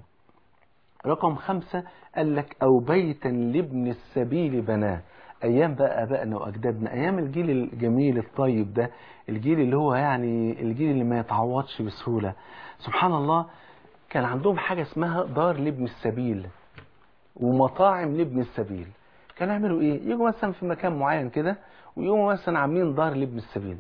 Speaker 3: رقم خمسة قال لك أو بيتا لابن السبيل بناه ايام بقى ابائنا واجدادنا ايام الجيل الجميل الطيب ده الجيل اللي هو يعني الجيل اللي ما يتعوضش بسهولة سبحان الله كان عندهم حاجة اسمها دار لابن السبيل ومطاعم لابن السبيل كانوا يعملوا ايه يجوا مثلا في مكان معين كده ويقوموا مثلا عاملين دار لابن السبيل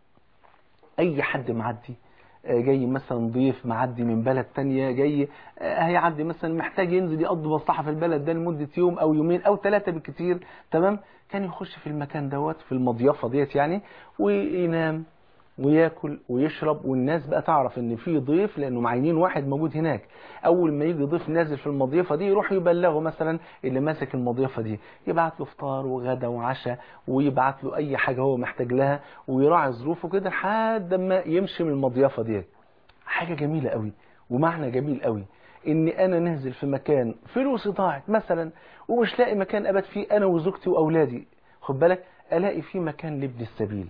Speaker 3: اي حد معدي آه، جاي مثلا ضيف معدي من بلد تانية جاي آه، هيعدي مثلا محتاج ينزل يقضي مصلحة في البلد ده لمدة يوم او يومين او ثلاثة بالكتير تمام كان يخش في المكان دوت في المضيافة ديت يعني وينام وياكل ويشرب والناس بقى تعرف ان في ضيف لانه معينين واحد موجود هناك اول ما يجي ضيف نازل في المضيفه دي يروح يبلغه مثلا اللي ماسك المضيفه دي يبعت له فطار وغدا وعشاء ويبعت له اي حاجه هو محتاج لها ويراعي ظروفه كده لحد ما يمشي من المضيفه دي حاجه جميله قوي ومعنى جميل قوي ان انا نازل في مكان فلوسي ضاعت مثلا ومش لاقي مكان ابات فيه انا وزوجتي واولادي خد بالك الاقي فيه مكان لابن السبيل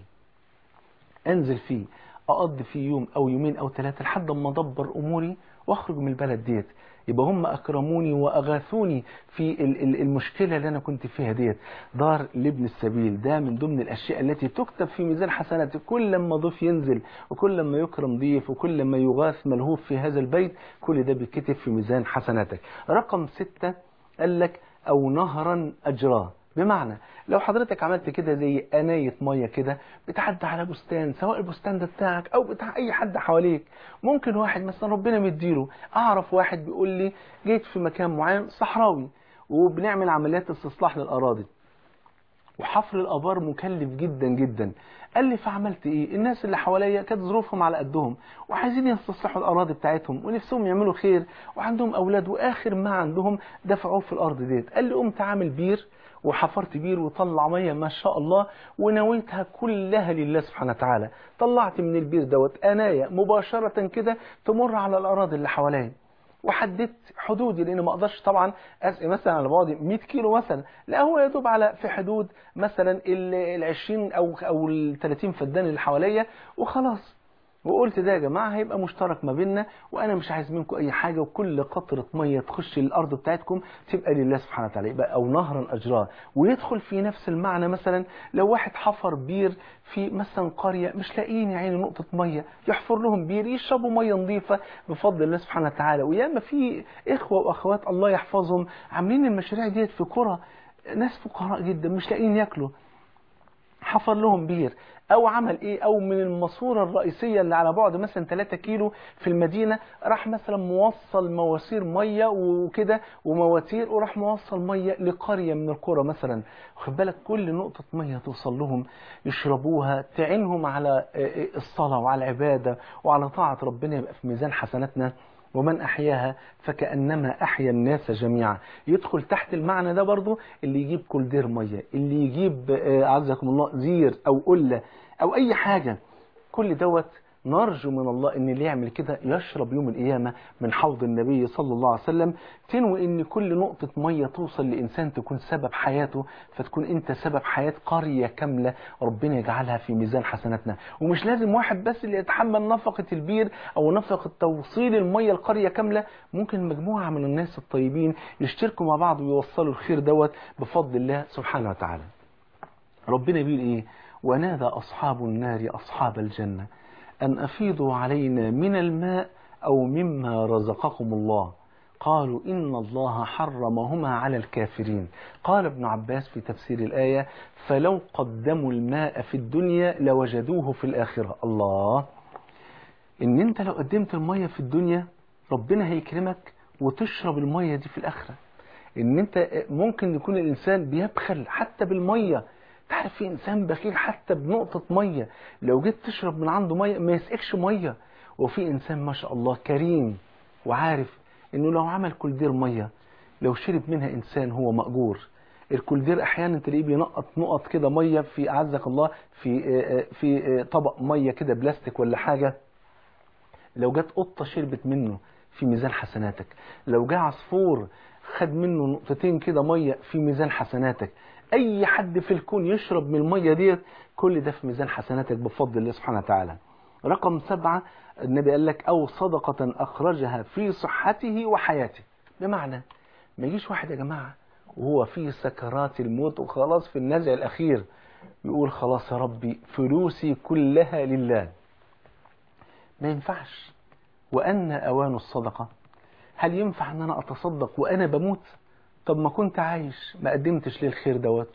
Speaker 3: انزل فيه اقضي فيه يوم او يومين او ثلاثه لحد ما ادبر اموري واخرج من البلد ديت يبقى هم اكرموني واغاثوني في ال- ال- المشكله اللي انا كنت فيها ديت دار لابن السبيل ده من ضمن الاشياء التي تكتب في ميزان حسناتك كل لما ضيف ينزل وكل لما يكرم ضيف وكل لما يغاث ملهوف في هذا البيت كل ده بيتكتب في ميزان حسناتك رقم ستة قال لك او نهرا اجراه بمعنى لو حضرتك عملت كده زي قناية مية كده بتعدي على بستان سواء البستان ده بتاعك او بتاع اي حد حواليك ممكن واحد مثلا ربنا مديله اعرف واحد بيقول لي جيت في مكان معين صحراوي وبنعمل عمليات استصلاح للاراضي وحفر الابار مكلف جدا جدا قال لي فعملت ايه الناس اللي حواليا كانت ظروفهم على قدهم وعايزين يستصلحوا الاراضي بتاعتهم ونفسهم يعملوا خير وعندهم اولاد واخر ما عندهم دفعوه في الارض ديت قال لي قمت عامل بير وحفرت بير وطلع ميه ما شاء الله ونويتها كلها لله سبحانه وتعالى طلعت من البير دوت انايه مباشره كده تمر على الاراضي اللي حواليا وحددت حدودي لان ما اقدرش طبعا اسقي مثلا على بعد 100 كيلو مثلا لا هو يا دوب على في حدود مثلا ال 20 او او ال 30 فدان اللي حواليا وخلاص وقلت ده يا جماعه هيبقى مشترك ما بيننا وانا مش عايز منكم اي حاجه وكل قطره ميه تخش الارض بتاعتكم تبقى لله سبحانه وتعالى يبقى او نهرا اجراه ويدخل في نفس المعنى مثلا لو واحد حفر بير في مثلا قريه مش لاقيين يا عيني نقطه ميه يحفر لهم بير يشربوا ميه نظيفه بفضل الله سبحانه وتعالى وياما في اخوه واخوات الله يحفظهم عاملين المشاريع ديت في قرى ناس فقراء جدا مش لاقيين ياكلوا حفر لهم بير او عمل ايه او من الماسوره الرئيسيه اللي على بعد مثلا 3 كيلو في المدينه راح مثلا موصل مواسير ميه وكده ومواتير وراح موصل ميه لقريه من القرى مثلا خد بالك كل نقطه ميه توصل لهم يشربوها تعينهم على الصلاه وعلى العباده وعلى طاعه ربنا يبقى في ميزان حسناتنا ومن أحياها فكأنما أحيا الناس جميعا يدخل تحت المعنى ده برضو اللي يجيب كولدير مية اللي يجيب آه، عزكم الله زير أو قلة أو أي حاجة كل دوت نرجو من الله ان اللي يعمل كده يشرب يوم القيامة من حوض النبي صلى الله عليه وسلم تنوي ان كل نقطة مية توصل لإنسان تكون سبب حياته فتكون انت سبب حياة قرية كاملة ربنا يجعلها في ميزان حسناتنا ومش لازم واحد بس اللي يتحمل نفقة البير او نفقة توصيل المية القرية كاملة ممكن مجموعة من الناس الطيبين يشتركوا مع بعض ويوصلوا الخير دوت بفضل الله سبحانه وتعالى ربنا بيقول ايه ونادى أصحاب النار أصحاب الجنة أن أفيضوا علينا من الماء أو مما رزقكم الله قالوا إن الله حرمهما على الكافرين قال ابن عباس في تفسير الآية فلو قدموا الماء في الدنيا لوجدوه في الآخرة الله إن أنت لو قدمت المية في الدنيا ربنا هيكرمك وتشرب المية دي في الآخرة إن أنت ممكن يكون الإنسان بيبخل حتى بالمية تعرف في انسان بخيل حتى بنقطة مية لو جيت تشرب من عنده مية ما يسقكش مية وفي انسان ما شاء الله كريم وعارف انه لو عمل كولدير مية لو شرب منها انسان هو مأجور الكولدير احيانا تلاقيه بينقط نقط كده مية في اعزك الله في في طبق مية كده بلاستيك ولا حاجة لو جت قطة شربت منه في ميزان حسناتك لو جه عصفور خد منه نقطتين كده مية في ميزان حسناتك اي حد في الكون يشرب من المية ديت كل ده في ميزان حسناتك بفضل الله سبحانه وتعالى رقم سبعة النبي قال لك او صدقة اخرجها في صحته وحياته بمعنى ما يجيش واحد يا جماعة وهو في سكرات الموت وخلاص في النزع الاخير يقول خلاص يا ربي فلوسي كلها لله ما ينفعش وأن أوان الصدقة هل ينفع ان انا اتصدق وانا بموت طب ما كنت عايش ما قدمتش ليه الخير دوت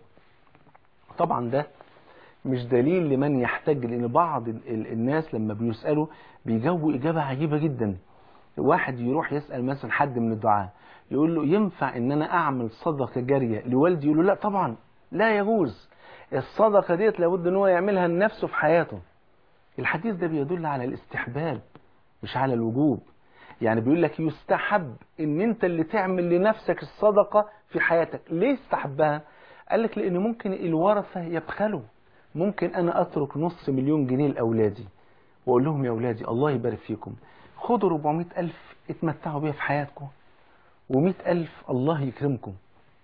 Speaker 3: طبعا ده مش دليل لمن يحتج لان بعض ال- ال- الناس لما بيسالوا بيجاوبوا اجابه عجيبه جدا واحد يروح يسال مثلا حد من الدعاه يقول له ينفع ان انا اعمل صدقه جاريه لوالدي يقول له لا طبعا لا يجوز الصدقه ديت لابد ان هو يعملها لنفسه في حياته الحديث ده بيدل على الاستحباب مش على الوجوب يعني بيقول لك يستحب ان انت اللي تعمل لنفسك الصدقه في حياتك ليه استحبها قال لك لان ممكن الورثه يبخلوا ممكن انا اترك نص مليون جنيه لاولادي واقول لهم يا اولادي الله يبارك فيكم خدوا 400 الف اتمتعوا بيها في حياتكم و100 الف الله يكرمكم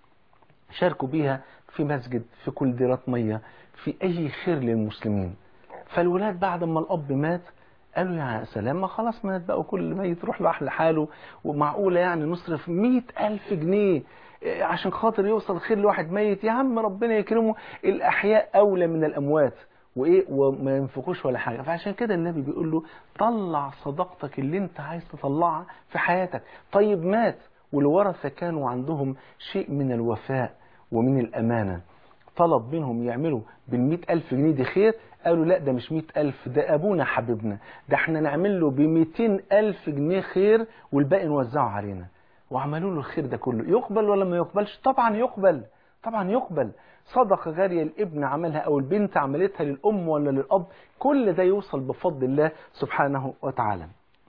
Speaker 3: شاركوا بيها في مسجد في كل ديرات ميه في اي خير للمسلمين فالولاد بعد ما الاب مات قالوا يا سلام ما خلاص مات بقى وكل ميت يروح لوحده لحاله ومعقوله يعني نصرف مئة ألف جنيه إيه، عشان خاطر يوصل خير لواحد ميت يا عم ربنا يكرمه الأحياء أولى من الأموات وإيه وما ينفقوش ولا حاجة فعشان كده النبي بيقول له طلع صدقتك اللي انت عايز تطلعها في حياتك طيب مات والورثة كانوا عندهم شيء من الوفاء ومن الأمانة طلب منهم يعملوا بالمئة ألف جنيه دي خير قالوا لا ده مش مئة ألف ده أبونا حبيبنا ده احنا نعمل له بمئتين ألف جنيه خير والباقي نوزعه علينا وعملوا له الخير ده كله يقبل ولا ما يقبلش طبعا يقبل طبعا يقبل صدقة جارية الابن عملها أو البنت عملتها للأم ولا للأب كل ده يوصل بفضل الله سبحانه وتعالى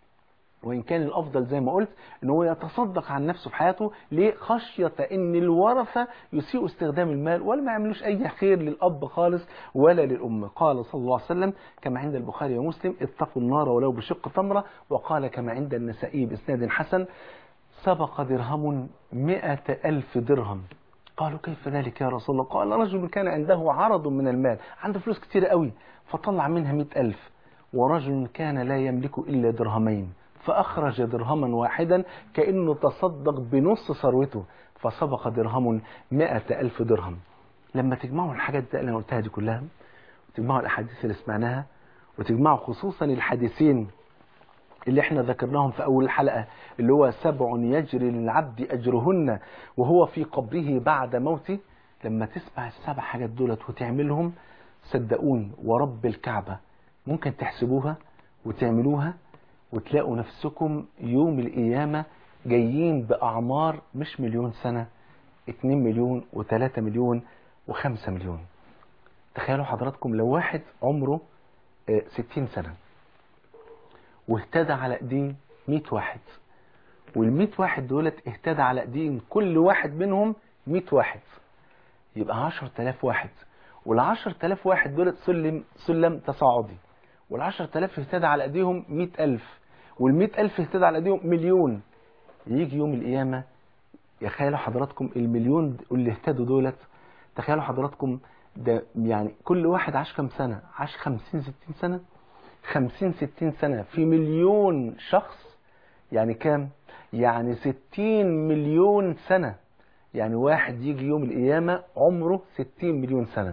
Speaker 3: وإن كان الأفضل زي ما قلت إن هو يتصدق عن نفسه في حياته ليه خشية إن الورثة يسيئوا استخدام المال ولا ما يعملوش أي خير للأب خالص ولا للأم قال صلى الله عليه وسلم كما عند البخاري ومسلم اتقوا النار ولو بشق تمرة وقال كما عند النسائي بإسناد حسن سبق درهم مئة ألف درهم قالوا كيف ذلك يا رسول الله قال رجل كان عنده عرض من المال عنده فلوس كتير قوي فطلع منها مئة ألف ورجل كان لا يملك إلا درهمين فأخرج درهما واحدا كأنه تصدق بنص ثروته فسبق درهم مئة ألف درهم لما تجمعوا الحاجات دي اللي أنا قلتها دي كلها وتجمعوا الأحاديث اللي سمعناها وتجمعوا خصوصا الحديثين اللي احنا ذكرناهم في أول الحلقة اللي هو سبع يجري للعبد أجرهن وهو في قبره بعد موته لما تسمع السبع حاجات دولت وتعملهم صدقوني ورب الكعبة ممكن تحسبوها وتعملوها وتلاقوا نفسكم يوم القيامة جايين بأعمار مش مليون سنة 2 مليون و3 مليون و5 مليون تخيلوا حضراتكم لو واحد عمره آه، 60 سنة واهتدى على ايديه 100 واحد وال100 واحد دولت اهتدى على ايدين كل واحد منهم 100 واحد يبقى 10000 واحد وال10000 واحد دولت سلم سلم تصاعدي وال10000 اهتدى على ايديهم 100000 وال100000 اهتدى على ايديهم مليون يجي يوم القيامة يخيلوا حضراتكم المليون اللي اهتدوا دولت تخيلوا حضراتكم ده يعني كل واحد عاش كام سنة عاش 50 60 سنة 50 60 سنة في مليون شخص يعني كام يعني 60 مليون سنة يعني واحد يجي يوم القيامة عمره 60 مليون سنة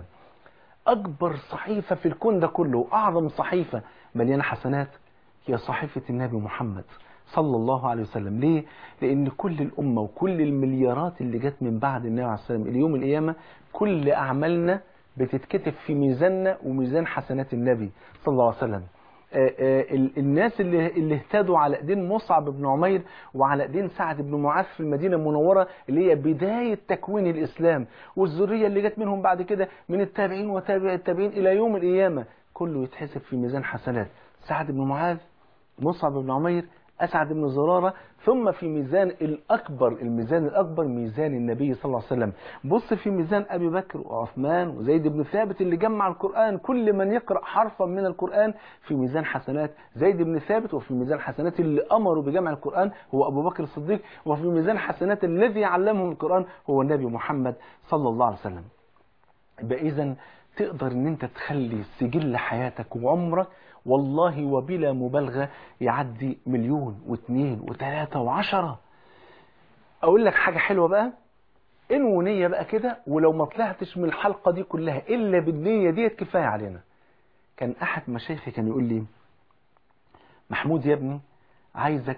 Speaker 3: أكبر صحيفة في الكون ده كله وأعظم صحيفة مليانة حسنات هي صحيفة النبي محمد صلى الله عليه وسلم ليه؟ لأن كل الأمة وكل المليارات اللي جت من بعد النبي عليه الصلاة والسلام اليوم القيامة كل أعمالنا بتتكتب في ميزاننا وميزان حسنات النبي صلى الله عليه وسلم آه، آه، ال- الناس اللي اللي اهتدوا على ايدين مصعب بن عمير وعلى ايدين سعد بن معاذ في المدينه المنوره اللي هي بدايه تكوين الاسلام والذريه اللي جت منهم بعد كده من التابعين وتابع التابعين الى يوم القيامه كله يتحسب في ميزان حسنات سعد بن معاذ مصعب بن عمير أسعد بن زرارة ثم في ميزان الأكبر الميزان الأكبر ميزان النبي صلى الله عليه وسلم بص في ميزان أبي بكر وعثمان وزيد بن ثابت اللي جمع القرآن كل من يقرأ حرفا من القرآن في ميزان حسنات زيد بن ثابت وفي ميزان حسنات اللي أمروا بجمع القرآن هو أبو بكر الصديق وفي ميزان حسنات الذي علمهم القرآن هو النبي محمد صلى الله عليه وسلم يبقى إذا تقدر ان انت تخلي سجل حياتك وعمرك والله وبلا مبالغة يعدي مليون واثنين وثلاثة وعشرة اقول لك حاجة حلوة بقى انو نية بقى كده ولو ما طلعتش من الحلقة دي كلها الا بالنية ديت كفاية علينا كان احد مشايخي كان يقول لي محمود يا ابني عايزك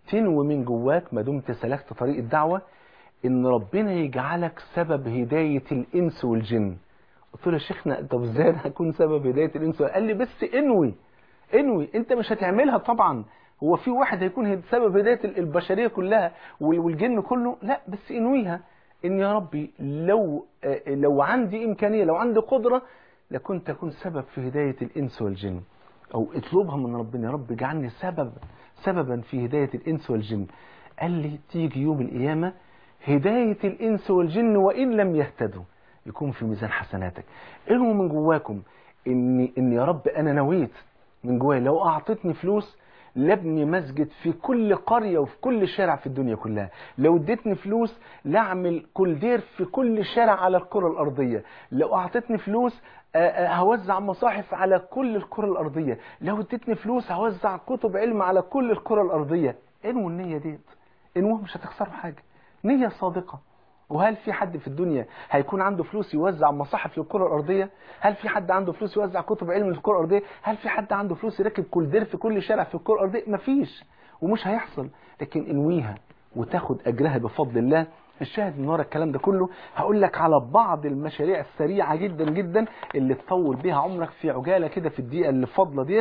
Speaker 3: تنوي من جواك ما دمت سلكت طريق الدعوة ان ربنا يجعلك سبب هداية الانس والجن قلت له يا شيخنا طب ازاي انا هكون سبب هداية الانس قال لي بس انوي انوي انت مش هتعملها طبعا هو في واحد هيكون سبب هداية البشرية كلها والجن كله لا بس انويها ان يا ربي لو لو عندي امكانية لو عندي قدرة لكنت اكون سبب في هداية الانس والجن او اطلبها من ربنا يا رب اجعلني سبب سببا في هداية الانس والجن قال لي تيجي يوم القيامة هداية الانس والجن وان لم يهتدوا يكون في ميزان حسناتك انه من جواكم ان ان يا رب انا نويت من جوايا لو اعطتني فلوس لابني مسجد في كل قرية وفي كل شارع في الدنيا كلها لو اديتني فلوس لاعمل كولدير في كل شارع على الكرة الأرضية لو أعطتني فلوس هوزع مصاحف على كل الكرة الأرضية لو اديتني فلوس هوزع كتب علم على كل الكرة الأرضية انووا النية ديت انووا مش هتخسروا حاجة نية صادقة وهل في حد في الدنيا هيكون عنده فلوس يوزع مصاحف للكرة الأرضية هل في حد عنده فلوس يوزع كتب علم للكرة الأرضية هل في حد عنده فلوس يركب كولدير في كل شارع في الكرة الأرضية مفيش ومش هيحصل لكن انويها وتاخد أجرها بفضل الله الشاهد من ورا الكلام ده كله هقول لك على بعض المشاريع السريعة جدا جدا اللي تطول بيها عمرك في عجالة كده في الدقيقة اللي فاضلة دي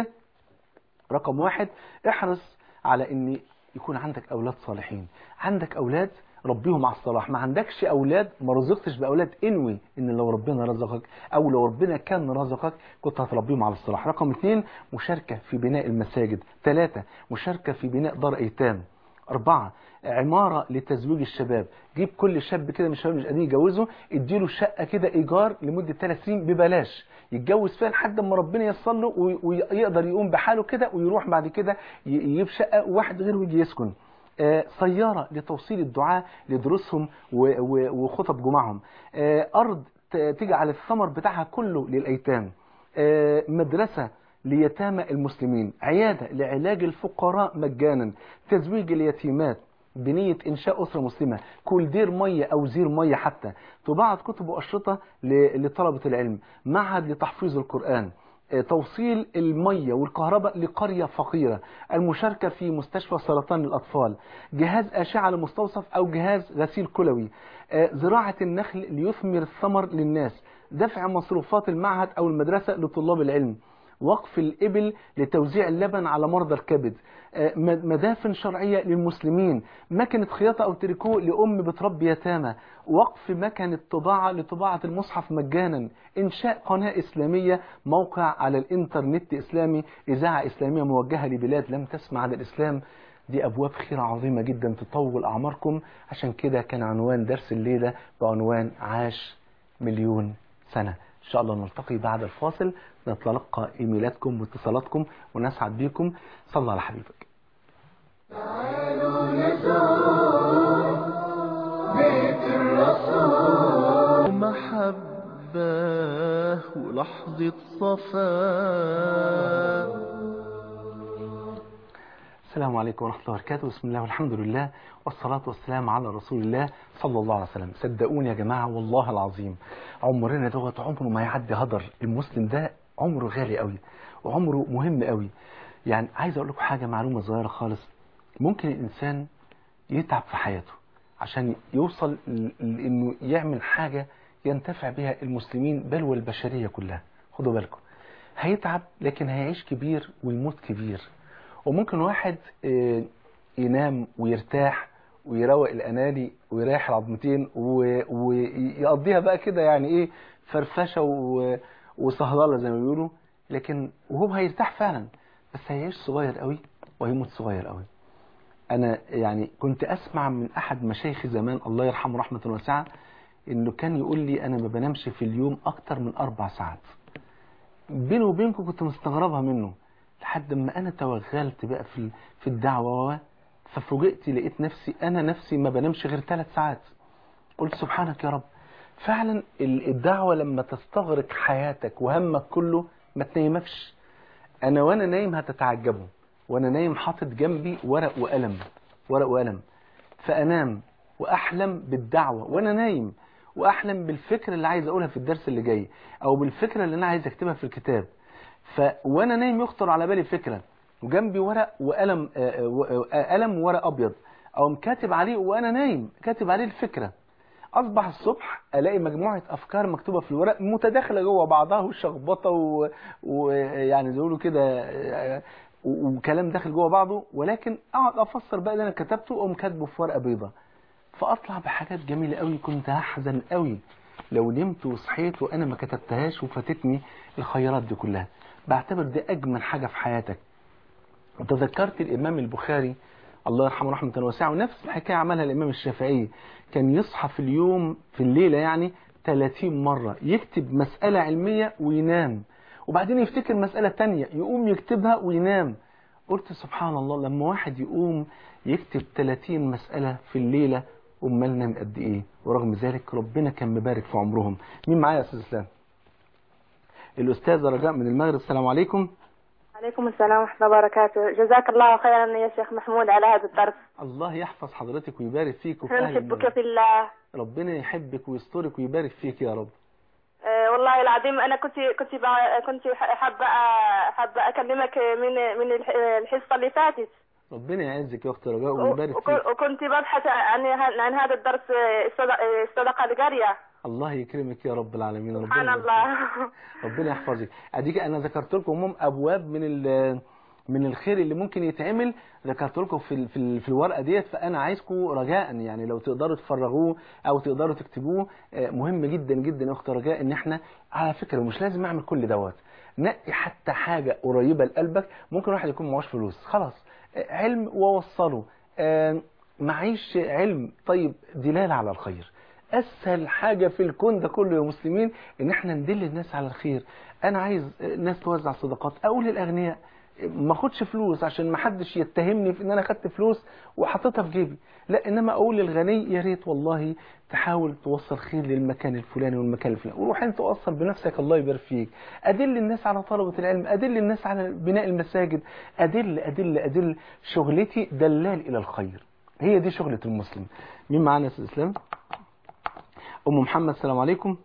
Speaker 3: رقم واحد احرص على ان يكون عندك اولاد صالحين عندك اولاد ربيهم على الصلاح ما عندكش اولاد ما رزقتش باولاد انوي ان لو ربنا رزقك او لو ربنا كان رزقك كنت هتربيهم على الصلاح رقم اثنين مشاركة في بناء المساجد ثلاثة مشاركة في بناء دار ايتام أربعة عمارة لتزويج الشباب جيب كل شاب كده مش مش قادرين يجوزه اديله شقة كده إيجار لمدة ثلاث سنين ببلاش يتجوز فيها لحد ما ربنا ييسر له ويقدر يقوم بحاله كده ويروح بعد كده يجيب شقة وواحد غيره يجي يسكن سيارة لتوصيل الدعاء لدروسهم وخطب جمعهم أرض تجعل الثمر بتاعها كله للأيتام مدرسة ليتامى المسلمين عيادة لعلاج الفقراء مجانا تزويج اليتيمات بنية إنشاء أسرة مسلمة كل دير مية أو زير مية حتى طباعة كتب وأشرطة لطلبة العلم معهد لتحفيظ القرآن توصيل المية والكهرباء لقرية فقيرة المشاركة في مستشفى سرطان الأطفال جهاز أشعة لمستوصف أو جهاز غسيل كلوي زراعة النخل ليثمر الثمر للناس دفع مصروفات المعهد أو المدرسة لطلاب العلم وقف الإبل لتوزيع اللبن على مرضى الكبد مدافن شرعية للمسلمين مكنة خياطة أو تريكو لأم بتربي يتامى وقف مكنة طباعة لطباعة المصحف مجانا إنشاء قناة إسلامية موقع على الإنترنت إسلامي إذاعة إسلامية موجهة لبلاد لم تسمع عن الإسلام دي أبواب خير عظيمة جدا تطول أعماركم عشان كده كان عنوان درس الليلة بعنوان عاش مليون سنة إن شاء الله نلتقي بعد الفاصل نتلقى إيميلاتكم واتصالاتكم ونسعد بيكم صلى على حبيبك
Speaker 4: تعالوا نزور بيت الرسول محبة ولحظة صفاء
Speaker 3: السلام عليكم ورحمة الله وبركاته بسم الله والحمد لله والصلاة والسلام على رسول الله صلى الله عليه وسلم صدقوني يا جماعة والله العظيم عمرنا دوت عمره ما يعدي هدر المسلم ده عمره غالي قوي وعمره مهم قوي يعني عايز اقول لكم حاجة معلومة صغيرة خالص ممكن الانسان يتعب في حياته عشان يوصل لانه يعمل حاجة ينتفع بها المسلمين بل والبشرية كلها خدوا بالكم هيتعب لكن هيعيش كبير ويموت كبير وممكن واحد ينام ويرتاح ويروق الاناني ويريح العظمتين ويقضيها بقى كده يعني ايه فرفشه وصهلله زي ما بيقولوا لكن وهو هيرتاح فعلا بس هيعيش صغير قوي وهيموت صغير قوي انا يعني كنت اسمع من احد مشايخي زمان الله يرحمه رحمه واسعه انه كان يقول لي انا ما بنامش في اليوم اكتر من اربع ساعات بيني وبينكم كنت مستغربها منه لحد ما انا توغلت بقى في في الدعوه ففوجئت لقيت نفسي انا نفسي ما بنامش غير ثلاث ساعات قلت سبحانك يا رب فعلا الدعوه لما تستغرق حياتك وهمك كله ما تنيمكش انا وانا نايم هتتعجبوا وانا نايم حاطط جنبي ورق وقلم ورق وقلم فانام واحلم بالدعوه وانا نايم واحلم بالفكره اللي عايز اقولها في الدرس اللي جاي او بالفكره اللي انا عايز اكتبها في الكتاب ف وانا نايم يخطر على بالي فكره وجنبي ورق وقلم آه، آه، و- آه، قلم وورق ابيض او كاتب عليه وانا نايم كاتب عليه الفكره اصبح الصبح الاقي مجموعه افكار مكتوبه في الورق متداخله جوه بعضها وشخبطه و- ويعني زي ما يقولوا كده آه، و- وكلام داخل جوه بعضه ولكن اقعد افسر بقى اللي انا كتبته واقوم كاتبه في ورقه بيضاء فاطلع بحاجات جميله قوي كنت هحزن قوي لو نمت وصحيت وانا ما كتبتهاش وفاتتني الخيرات دي كلها بعتبر دي اجمل حاجه في حياتك وتذكرت الامام البخاري الله يرحمه رحمه واسعه ونفس الحكايه عملها الامام الشافعي كان يصحى في اليوم في الليله يعني 30 مره يكتب مساله علميه وينام وبعدين يفتكر مساله تانية يقوم يكتبها وينام قلت سبحان الله لما واحد يقوم يكتب 30 مساله في الليله امال نام قد ايه ورغم ذلك ربنا كان مبارك في عمرهم مين معايا يا استاذ اسلام الاستاذه رجاء من المغرب السلام عليكم
Speaker 5: عليكم السلام ورحمة الله وبركاته جزاك الله خيرا يا شيخ محمود على هذا الدرس
Speaker 3: الله يحفظ حضرتك ويبارك فيك وفي
Speaker 5: نحن
Speaker 3: أهل
Speaker 5: نحبك
Speaker 3: المغرب.
Speaker 5: في الله
Speaker 3: ربنا يحبك ويسترك ويبارك فيك يا رب
Speaker 5: آه، والله العظيم أنا كنت كنت بع- كنت حابة حابة أكلمك من من الح- الحصة اللي فاتت
Speaker 3: ربنا يعزك يا اخت رجاء ويبارك
Speaker 5: وك-
Speaker 3: فيك
Speaker 5: وكنت ببحث عن عن هذا الدرس آه، الصدق- آه، الصدقة الجارية
Speaker 3: الله يكرمك يا رب العالمين ربنا
Speaker 5: سبحان
Speaker 3: يبارك
Speaker 5: الله
Speaker 3: فيك. ربنا يحفظك اديك انا ذكرت لكم هم ابواب من ال- من الخير اللي ممكن يتعمل ذكرت لكم في ال- في ال- في الورقه ديت فانا عايزكم رجاء يعني لو تقدروا تفرغوه او تقدروا تكتبوه آه، مهم جدا جدا يا اخت رجاء ان احنا على فكره مش لازم اعمل كل دوت نقي حتى حاجه قريبه لقلبك ممكن واحد يكون معهوش فلوس خلاص آه، علم ووصله آه، معيش علم طيب دلاله على الخير اسهل حاجه في الكون ده كله يا مسلمين ان احنا ندل الناس على الخير انا عايز الناس توزع صدقات اقول للاغنياء ما اخدش فلوس عشان ما حدش يتهمني في ان انا خدت فلوس وحطيتها في جيبي لا انما اقول للغني يا ريت والله تحاول توصل خير للمكان الفلاني والمكان الفلاني وروح انت وصل بنفسك الله يبارك فيك ادل الناس على طلبه العلم ادل الناس على بناء المساجد ادل ادل ادل شغلتي دلال الى الخير هي دي شغله المسلم مين معانا يا استاذ اسلام ام محمد السلام عليكم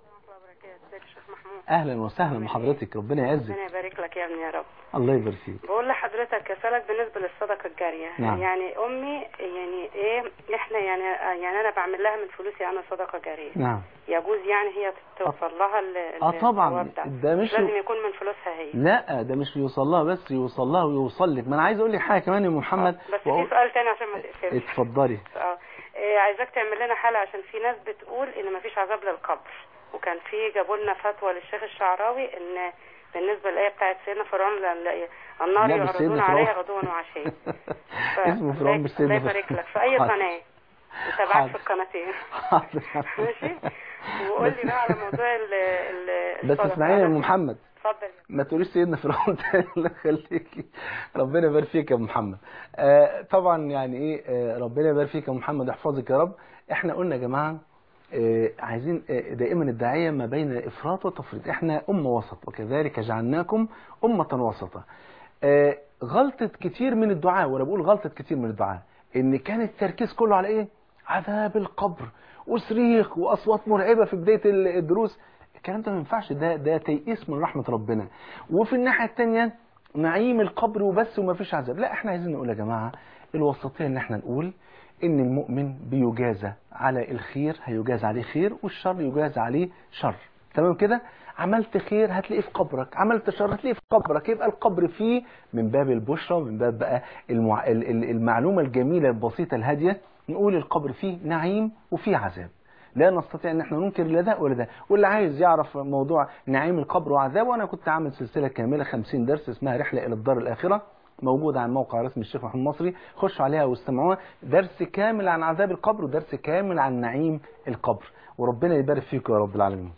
Speaker 3: اهلا وسهلا بحضرتك ربنا يعزك
Speaker 6: ربنا يبارك لك يا ابني يا رب
Speaker 3: الله يبارك فيك
Speaker 6: بقول لحضرتك اسالك بالنسبه للصدقه الجاريه
Speaker 3: نعم.
Speaker 6: يعني امي يعني ايه احنا يعني يعني انا بعمل لها من فلوسي انا صدقه جاريه
Speaker 3: نعم
Speaker 6: يجوز يعني هي توصل لها ال-
Speaker 3: اه
Speaker 6: ال-
Speaker 3: طبعا
Speaker 6: الثواب ده
Speaker 3: ده مش
Speaker 6: مش لازم يكون من فلوسها هي
Speaker 3: لا ده مش يوصل لها بس يوصل لها ويوصل لك ما انا عايز اقول لك حاجه كمان يا ام محمد
Speaker 6: بس
Speaker 3: وأقول-
Speaker 6: في سؤال تاني عشان ما تقفلش
Speaker 3: اتفضلي
Speaker 6: اه إيه عايزاك تعمل لنا حلقه عشان في ناس بتقول ان مفيش عذاب للقبر وكان في جابوا لنا فتوى للشيخ الشعراوي ان بالنسبه للايه بتاعت سيدنا فرعون ل- النار
Speaker 3: لا، مش
Speaker 6: يعرضون
Speaker 3: سيدنا
Speaker 6: عليها
Speaker 3: فرعون.
Speaker 6: غدوا وعشيا ف-
Speaker 3: اسمه فرعون مش سيدنا
Speaker 6: الله يبارك
Speaker 3: فرعون.
Speaker 6: لك في اي
Speaker 3: حاضر.
Speaker 6: قناه متابعك
Speaker 3: حاضر.
Speaker 6: في القناتين
Speaker 3: حاضر.
Speaker 6: ماشي وقول لي بقى على موضوع ال ال
Speaker 3: بس
Speaker 6: الصدقة.
Speaker 3: اسمعيني يا ام محمد
Speaker 6: اتفضل
Speaker 3: ما تقوليش سيدنا فرعون تاني الله يخليكي ربنا يبارك فيك يا أم محمد آه طبعا يعني ايه آه ربنا يبارك فيك يا أم محمد يحفظك يا رب احنا قلنا يا جماعه آه عايزين آه دائما الداعيه ما بين افراط وتفريط احنا امه وسط وكذلك جعلناكم امه وسطا آه غلطه كتير من الدعاء وانا بقول غلطه كتير من الدعاء ان كان التركيز كله على ايه عذاب القبر وصريخ واصوات مرعبه في بدايه الدروس الكلام ده ما ينفعش ده ده تيئيس من رحمه ربنا وفي الناحيه الثانيه نعيم القبر وبس وما فيش عذاب لا احنا عايزين نقول يا جماعه الوسطيه ان احنا نقول ان المؤمن بيجازى على الخير هيجازى عليه خير والشر يجازى عليه شر تمام كده عملت خير هتلاقيه في قبرك عملت شر هتلاقيه في قبرك يبقى القبر فيه من باب البشرى من باب بقى المع... ال- ال- المعلومه الجميله البسيطه الهاديه نقول القبر فيه نعيم وفيه عذاب لا نستطيع ان احنا ننكر لا ده ولا ده واللي عايز يعرف موضوع نعيم القبر وعذابه انا كنت عامل سلسله كامله 50 درس اسمها رحله الى الدار الاخره موجودة على موقع رسمي الشيخ محمد المصري خشوا عليها واستمعوها درس كامل عن عذاب القبر ودرس كامل عن نعيم القبر وربنا يبارك فيكم يا رب العالمين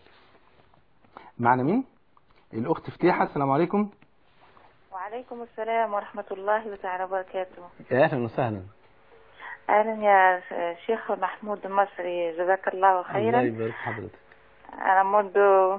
Speaker 3: معنا مين الاخت فتيحه السلام عليكم
Speaker 5: وعليكم السلام ورحمة الله تعالى وبركاته
Speaker 3: يا اهلا وسهلا
Speaker 5: أهلا يا شيخ محمود المصري جزاك الله
Speaker 3: الله
Speaker 5: خيرا
Speaker 3: يبارك في حضرتك
Speaker 5: أنا منذ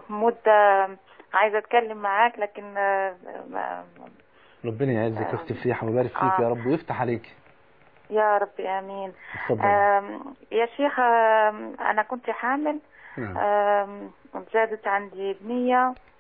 Speaker 5: مدة عايزة أتكلم معاك لكن آه، ما-
Speaker 3: ربنا يعزك يا اختي فتيحه ويبارك فيك يا رب ويفتح عليك
Speaker 5: يا رب آمين
Speaker 3: اتفضل
Speaker 5: آم، يا شيخ آم، أنا كنت حامل
Speaker 3: نعم.
Speaker 5: آم، زادت عندي بنية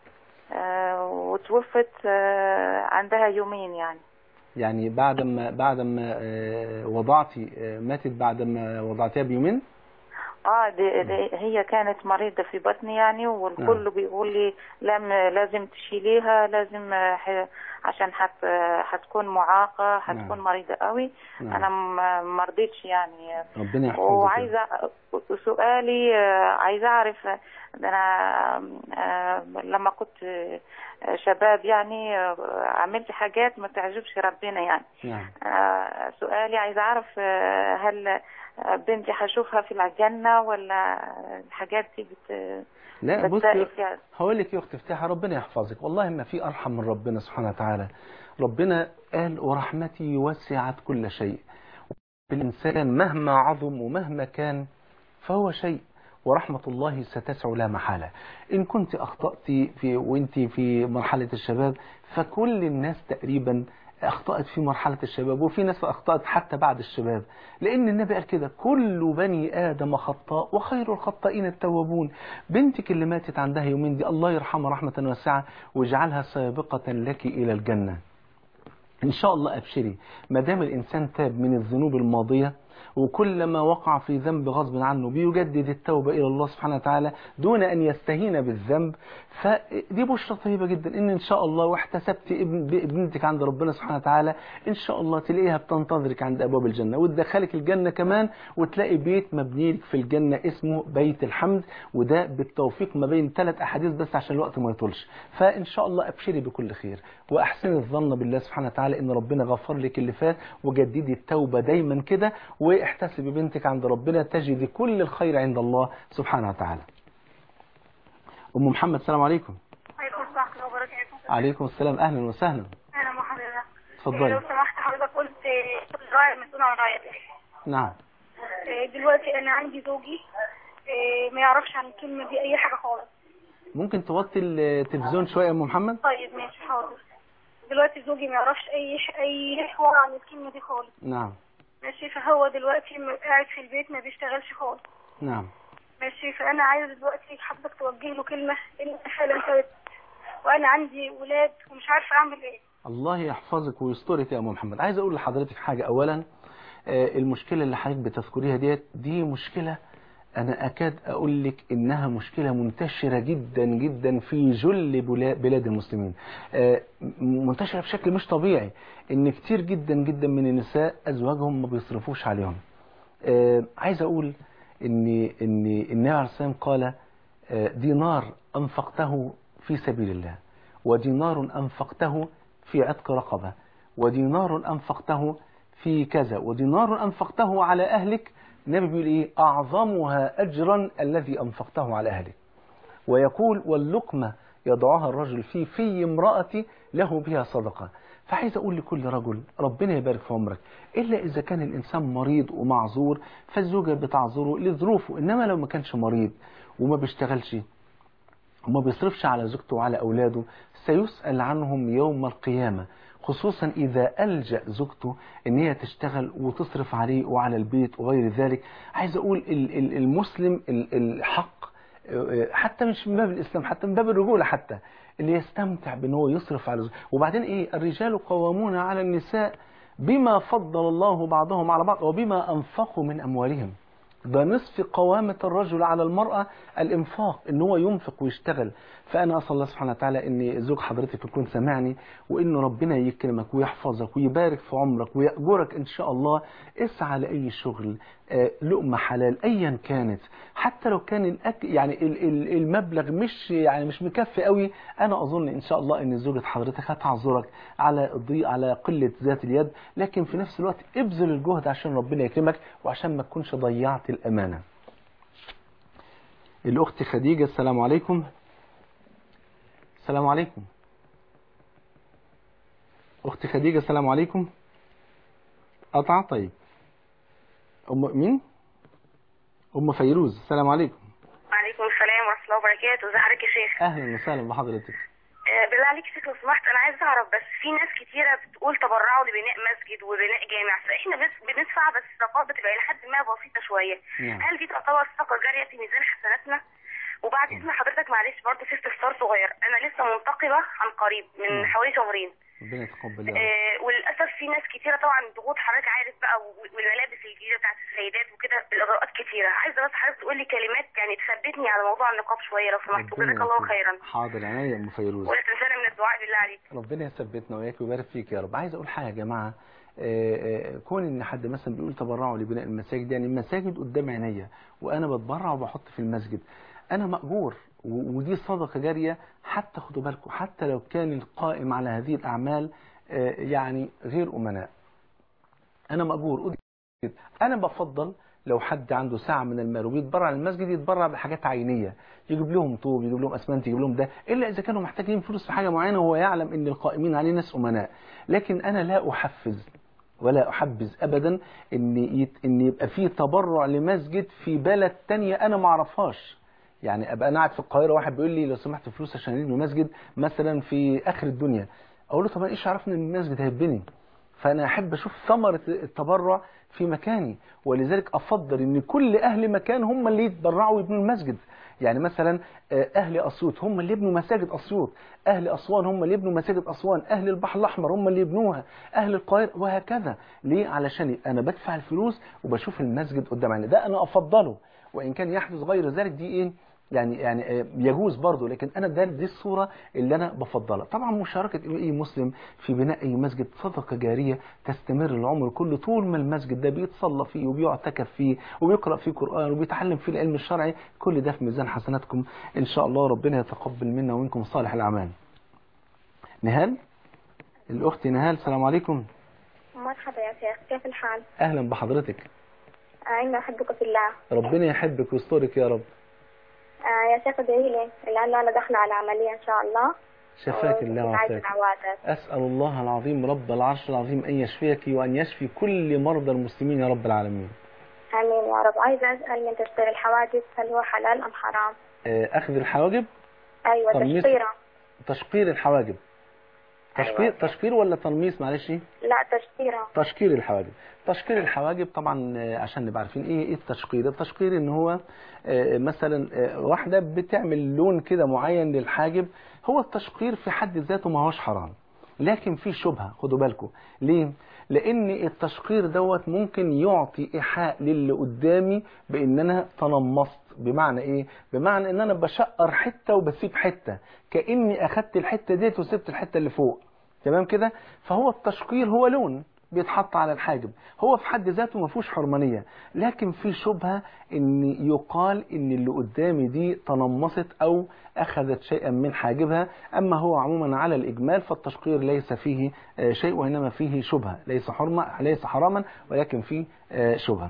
Speaker 7: آه، وتوفت آه، عندها يومين يعني
Speaker 3: يعني بعد ما بعد ما آه، وضعتي آه، ماتت بعد ما وضعتيها بيومين
Speaker 7: اه دي دي هي كانت مريضة في بطني يعني والكل
Speaker 3: نعم.
Speaker 7: بيقول لي لم لازم تشيليها لازم آه، ح- عشان حت آه، حتكون معاقة حتكون
Speaker 3: نعم.
Speaker 7: مريضة قوي
Speaker 3: نعم.
Speaker 7: انا ما ما رضيتش يعني
Speaker 3: ربنا يحفظك
Speaker 7: وعايزة سؤالي آه، عايزة أعرف آه، ده أنا آه، لما كنت آه، شباب يعني آه، عملت حاجات ما تعجبش ربنا يعني
Speaker 3: نعم
Speaker 7: آه، سؤالي عايزة أعرف آه، هل آه، بنتي هشوفها في الجنة ولا الحاجات دي بت
Speaker 3: لا
Speaker 7: بتضايق
Speaker 3: بصي
Speaker 7: فيها؟
Speaker 3: هقول لك يا اخت افتحها ربنا يحفظك والله ما في ارحم من ربنا سبحانه وتعالى ربنا قال ورحمتي وسعت كل شيء الانسان مهما عظم ومهما كان فهو شيء ورحمة الله ستسع لا محالة إن كنت أخطأت في وإنت في مرحلة الشباب فكل الناس تقريبا أخطأت في مرحلة الشباب وفي ناس أخطأت حتى بعد الشباب لأن النبي قال كده كل بني آدم خطاء وخير الخطائين التوابون بنتك اللي ماتت عندها يومين دي الله يرحمها رحمة واسعة واجعلها سابقة لك إلى الجنة إن شاء الله أبشري ما دام الإنسان تاب من الذنوب الماضية وكلما وقع في ذنب غصب عنه بيجدد التوبة إلى الله سبحانه وتعالى دون أن يستهين بالذنب فدي بشرة طيبة جدا إن إن شاء الله واحتسبت ابن ابنتك عند ربنا سبحانه وتعالى إن شاء الله تلاقيها بتنتظرك عند أبواب الجنة وتدخلك الجنة كمان وتلاقي بيت مبني لك في الجنة اسمه بيت الحمد وده بالتوفيق ما بين ثلاث أحاديث بس عشان الوقت ما يطولش فإن شاء الله أبشري بكل خير وأحسن الظن بالله سبحانه وتعالى إن ربنا غفر لك اللي فات وجددي التوبة دايما كده واحتسبي بنتك عند ربنا تجدي كل الخير عند الله سبحانه وتعالى أم محمد السلام عليكم
Speaker 8: عليكم السلام ورحمة الله وبركاته
Speaker 3: عليكم السلام أهلا وسهلا
Speaker 8: أهلا بحضرتك
Speaker 3: اتفضلي.
Speaker 8: لو سمحت حضرتك قلت كنت رايح مسؤول عن رايح
Speaker 3: نعم
Speaker 8: دلوقتي أنا عندي زوجي آه، ما يعرفش عن الكلمة دي أي حاجة خالص
Speaker 3: ممكن توطي التلفزيون شوية يا أم محمد
Speaker 8: طيب ماشي حاضر دلوقتي زوجي ما يعرفش أي أي حوار عن الكلمة دي خالص
Speaker 3: نعم
Speaker 8: ماشي فهو دلوقتي م- قاعد في البيت ما بيشتغلش خالص
Speaker 3: نعم
Speaker 8: ماشي فأنا عايزة دلوقتي حضرتك توجه له كلمة إن أنا فعلا تعبت وأنا عندي ولاد ومش عارفة أعمل إيه
Speaker 3: الله يحفظك ويسترك يا أم محمد عايز أقول لحضرتك حاجة أولا آه، المشكلة اللي حضرتك بتذكريها ديت دي مشكلة أنا أكاد أقول لك إنها مشكلة منتشرة جدا جدا في جل بلا- بلاد المسلمين آه، م- منتشرة بشكل مش طبيعي إن كتير جدا جدا من النساء أزواجهم ما بيصرفوش عليهم آه، عايز أقول إن إن النبي عليه الصلاة والسلام قال آه، دينار أنفقته في سبيل الله ودينار أنفقته في عتق رقبة ودينار أنفقته في كذا ودينار أنفقته على أهلك النبي بيقول إيه أعظمها أجرا الذي أنفقته على أهلك ويقول واللقمة يضعها الرجل في في امرأتي له بها صدقة فعايز أقول لكل رجل ربنا يبارك في عمرك إلا إذا كان الإنسان مريض ومعذور فالزوجة بتعذره لظروفه إنما لو ما كانش مريض وما بيشتغلش وما بيصرفش على زوجته وعلى أولاده سيسأل عنهم يوم القيامة خصوصا إذا ألجأ زوجته إن هي تشتغل وتصرف عليه وعلى البيت وغير ذلك عايز أقول ال- ال- المسلم ال- الحق آه، حتى مش من باب الإسلام حتى من باب الرجولة حتى اللي يستمتع بأن هو يصرف على زوجته وبعدين إيه الرجال قوامون على النساء بما فضل الله بعضهم على بعض وبما أنفقوا من أموالهم ده نصف قوامة الرجل على المرأة الإنفاق إن هو ينفق ويشتغل فأنا أسأل الله سبحانه وتعالى إن زوج حضرتك يكون سامعني وإن ربنا يكرمك ويحفظك ويبارك في عمرك ويأجرك إن شاء الله اسعى لأي شغل آه، لقمة حلال أيا كانت حتى لو كان الأك... يعني ال- ال- المبلغ مش يعني مش مكفي قوي أنا أظن إن شاء الله إن زوجة حضرتك هتعذرك على ضيق على قلة ذات اليد لكن في نفس الوقت ابذل الجهد عشان ربنا يكرمك وعشان ما تكونش ضيعت الأمانة الأخت خديجة السلام عليكم السلام عليكم أخت خديجة السلام عليكم قطع طيب أم مين أم فيروز السلام عليكم
Speaker 8: وعليكم السلام ورحمة الله وبركاته ازي حضرتك يا شيخ
Speaker 3: أهلا وسهلا بحضرتك
Speaker 8: آه، بالله عليك يا شيخ لو سمحت انا عايز اعرف بس في ناس كتيره بتقول تبرعوا لبناء مسجد وبناء جامع فاحنا بس بندفع بس الصدقات بتبقى الى حد ما بسيطه شويه
Speaker 3: نعم.
Speaker 8: هل دي تعتبر صدقه جاريه في ميزان حسناتنا
Speaker 9: وبعد اذن حضرتك معلش برضه في استفسار صغير انا لسه منتقبه عن قريب من
Speaker 3: نعم.
Speaker 9: حوالي شهرين
Speaker 3: ربنا يتقبل يا رب
Speaker 9: آه وللاسف في ناس كتيره طبعا ضغوط حضرتك عارف بقى و- والملابس الجديده بتاعت السيدات وكده الاغراءات كتيره عايزه بس حضرتك تقول لي كلمات يعني تثبتني على موضوع النقاب شويه لو سمحت
Speaker 3: ربنا
Speaker 9: وجزاك الله
Speaker 3: يكرمك.
Speaker 9: خيرا
Speaker 3: حاضر عينيا يا ام فيروز
Speaker 9: ولا تنسانا من الدعاء بالله عليك
Speaker 3: ربنا يثبتنا وياك ويبارك فيك يا رب عايز اقول حاجه يا جماعه آه، آه، كون ان حد مثلا بيقول تبرعوا لبناء المساجد يعني المساجد قدام عينيا وانا بتبرع وبحط في المسجد انا ماجور و- ودي صدقه جاريه حتى خدوا بالكم حتى لو كان القائم على هذه الاعمال آه، يعني غير امناء انا ماجور أدي- انا بفضل لو حد عنده ساعة من المال وبيتبرع للمسجد يتبرع بحاجات عينية يجيب لهم طوب يجيب لهم اسمنت يجيب لهم ده الا اذا كانوا محتاجين فلوس في حاجة معينة وهو يعلم ان القائمين عليه ناس امناء لكن انا لا احفز ولا احبذ ابدا ان يت... ان يبقى في تبرع لمسجد في بلد تانية انا ما اعرفهاش يعني ابقى انا قاعد في القاهره واحد بيقول لي لو سمحت فلوس عشان نبني مسجد مثلا في اخر الدنيا اقول له طب انا ايش عرفني ان المسجد هيتبني فانا احب اشوف ثمره التبرع في مكاني ولذلك افضل ان كل اهل مكان هم اللي يتبرعوا ويبنوا المسجد يعني مثلا آه، اهل اسيوط هم اللي يبنوا مساجد اسيوط اهل اسوان هم اللي يبنوا مساجد اسوان اهل البحر الاحمر هم اللي يبنوها اهل القاهره وهكذا ليه علشان انا بدفع الفلوس وبشوف المسجد قدام عيني ده انا افضله وان كان يحدث غير ذلك دي ايه يعني يعني آه، يجوز برضه لكن انا ده دي الصوره اللي انا بفضلها طبعا مشاركه اي مسلم في بناء اي مسجد صدقه جاريه تستمر العمر كله طول ما المسجد ده بيتصلى فيه وبيعتكف فيه وبيقرا فيه قران وبيتعلم فيه العلم الشرعي كل ده في ميزان حسناتكم ان شاء الله ربنا يتقبل منا ومنكم صالح الاعمال نهال الاخت نهال السلام عليكم
Speaker 8: مرحبا يا شيخ كيف الحال؟
Speaker 3: اهلا بحضرتك
Speaker 8: أنا أحبك في الله
Speaker 3: ربنا يحبك ويسترك يا رب
Speaker 8: آه يا شيخ ادعي لي لأنه أنا داخلة على عملية إن شاء الله
Speaker 3: شفاك الله
Speaker 8: وكنت عايزة
Speaker 3: وعافاك
Speaker 8: دعواتك
Speaker 3: أسأل الله العظيم رب العرش العظيم أن يشفيك وأن يشفي كل مرضى المسلمين يا رب العالمين
Speaker 8: آمين يا رب عايزة أسأل من تشطير الحوادث هل هو حلال أم حرام؟
Speaker 3: آه، أخذ الحواجب
Speaker 8: أيوة
Speaker 3: تمييز.
Speaker 8: تشطيره
Speaker 3: تشقير الحواجب تشقير
Speaker 8: أيوة.
Speaker 3: تشقير ولا تنميص معلش
Speaker 8: لا تشطيره
Speaker 3: تشقير الحواجب تشقير الحواجب طبعا آه، عشان نبقى عارفين ايه ايه التشقير التشقير ان هو آه، مثلا آه، واحده بتعمل لون كده معين للحاجب هو التشقير في حد ذاته ما هوش حرام لكن في شبهه خدوا بالكم ليه لان التشقير دوت ممكن يعطي ايحاء للي قدامي بان انا تنمصت بمعنى ايه بمعنى ان انا بشقر حته وبسيب حته كاني اخدت الحته ديت وسبت الحته اللي فوق تمام كده فهو التشقير هو لون بيتحط على الحاجب هو في حد ذاته ما فيهوش حرمانيه لكن في شبهه ان يقال ان اللي قدامي دي تنمصت او اخذت شيئا من حاجبها اما هو عموما على الاجمال فالتشقير ليس فيه آه، شيء وانما فيه شبهه ليس حرمه ليس حراما ولكن فيه آه، شبهه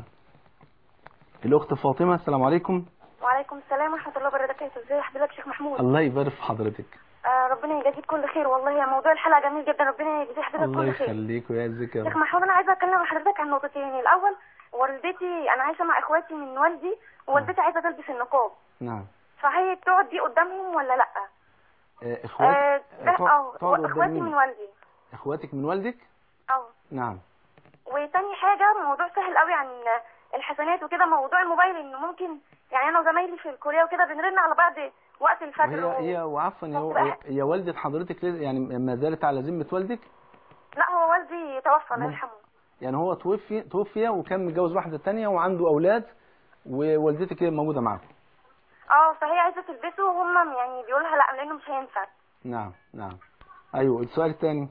Speaker 3: الاخت فاطمه السلام عليكم
Speaker 8: وعليكم السلام ورحمة الله وبركاته ازي حضرتك شيخ محمود
Speaker 3: الله يبارك في حضرتك
Speaker 8: آه ربنا يجازيك كل خير والله يا موضوع الحلقة جميل جدا ربنا يجزي حضرتك
Speaker 3: الله
Speaker 8: كل خير
Speaker 3: يخليك ويعزك يا
Speaker 8: شيخ
Speaker 3: رب
Speaker 8: محمود أنا عايزة أتكلم مع حضرتك عن نقطتين الأول والدتي أنا عايشة مع إخواتي من والدي ووالدتي عايزة تلبس النقاب
Speaker 3: نعم
Speaker 8: فهي تقعد دي قدامهم ولا لأ؟
Speaker 3: آه، اخواتك
Speaker 8: آه
Speaker 3: آه،
Speaker 8: لا
Speaker 3: تقعد-
Speaker 8: اه
Speaker 3: تقعد قدام
Speaker 8: اخواتي
Speaker 3: مين؟
Speaker 8: من والدي
Speaker 3: اخواتك من والدك
Speaker 8: اه
Speaker 3: نعم
Speaker 8: وتاني حاجة موضوع سهل قوي عن الحسنات وكده موضوع الموبايل انه ممكن يعني انا وزمايلي في الكلية وكده بنرن على بعض وقت الفجر
Speaker 3: وهي
Speaker 8: و...
Speaker 3: هي وعفوا هي,
Speaker 8: طب
Speaker 3: هي,
Speaker 8: بقى-
Speaker 3: هي والدة حضرتك ليه- يعني ما زالت على ذمة والدك
Speaker 8: لا هو والدي توفى الله
Speaker 3: مم.
Speaker 8: يرحمه
Speaker 3: يعني هو توفي توفي وكان متجوز واحدة تانية وعنده أولاد ووالدتك هي موجودة معاكم
Speaker 8: اه فهي عايزة تلبسه وهم يعني بيقولوا لها لا لانه مش هينفع
Speaker 3: نعم نعم أيوه السؤال الثاني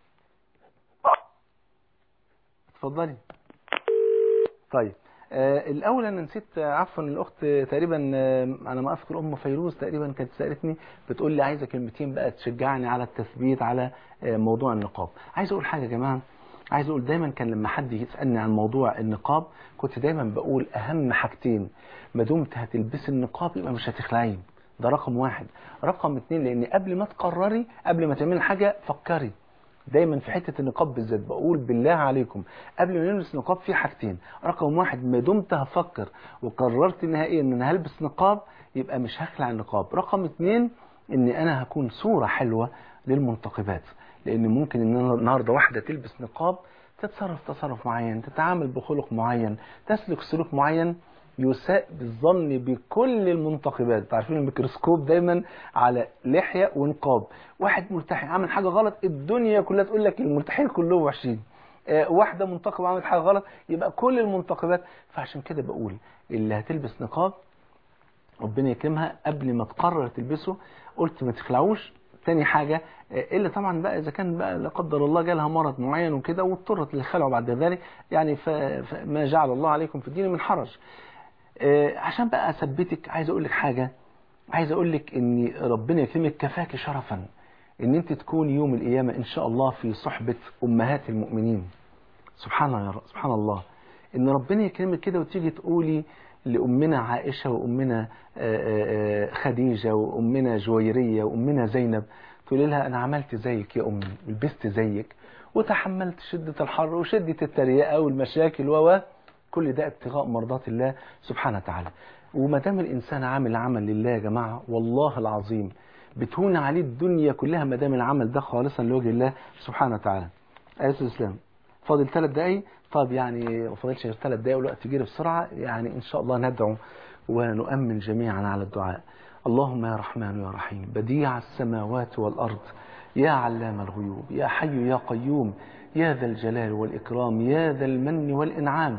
Speaker 3: اتفضلي طيب آه الأول أنا نسيت آه، عفوا الأخت آه، تقريبا آه أنا ما أذكر أم فيروز تقريبا كانت سألتني بتقول لي عايزة كلمتين بقى تشجعني على التثبيت على آه موضوع النقاب عايز أقول حاجة يا جماعة عايز أقول دايما كان لما حد يسألني عن موضوع النقاب كنت دايما بقول أهم حاجتين ما دمت هتلبسي النقاب يبقى مش هتخلعيه ده رقم واحد رقم اتنين لأن قبل ما تقرري قبل ما تعملي حاجة فكري دايما في حته النقاب بالذات بقول بالله عليكم قبل ما نلبس نقاب في حاجتين رقم واحد ما دمت هفكر وقررت نهائيا ان انا هلبس نقاب يبقى مش هخلع النقاب رقم اتنين ان انا هكون صوره حلوه للمنتقبات لان ممكن ان أنا النهارده واحده تلبس نقاب تتصرف تصرف معين تتعامل بخلق معين تسلك سلوك معين يساء بالظن بكل المنتقبات عارفين الميكروسكوب دايما على لحية ونقاب واحد ملتحي عامل حاجة غلط الدنيا كلها تقول لك الملتحين كلهم وحشين آه، واحدة منتقبة عملت حاجة غلط يبقى كل المنتقبات فعشان كده بقول اللي هتلبس نقاب ربنا يكرمها قبل ما تقرر تلبسه قلت ما تخلعوش تاني حاجة آه، إلا طبعا بقى إذا كان بقى لا قدر الله جالها مرض معين وكده واضطرت للخلع بعد ذلك يعني ف- فما جعل الله عليكم في الدين من حرج آه، عشان بقى أثبتك عايز أقول لك حاجة عايز أقول لك إن ربنا يكرمك كفاك شرفا إن أنت تكون يوم القيامة إن شاء الله في صحبة أمهات المؤمنين سبحان الله يا رب سبحان الله ان ربنا يكرمك كده وتيجي تقولي لأمنا عائشة وأمنا آه، آه، آه، خديجة وأمنا جويرية وأمنا زينب تقولي لها أنا عملت زيك يا أمي لبست زيك وتحملت شدة الحر وشدة التريقة والمشاكل و كل ده ابتغاء مرضات الله سبحانه وتعالى وما دام الإنسان عامل عمل لله يا جماعة والله العظيم بتهون عليه الدنيا كلها ما دام العمل ده خالصا لوجه الله سبحانه وتعالى آية الإسلام فاضل ثلاث دقايق طب يعني ما فاضلش غير ثلاث دقايق والوقت يجري بسرعة يعني إن شاء الله ندعو ونؤمن جميعا على الدعاء اللهم يا رحمن يا رحيم بديع السماوات والأرض يا علام الغيوب يا حي يا قيوم يا ذا الجلال والإكرام يا ذا المن والإنعام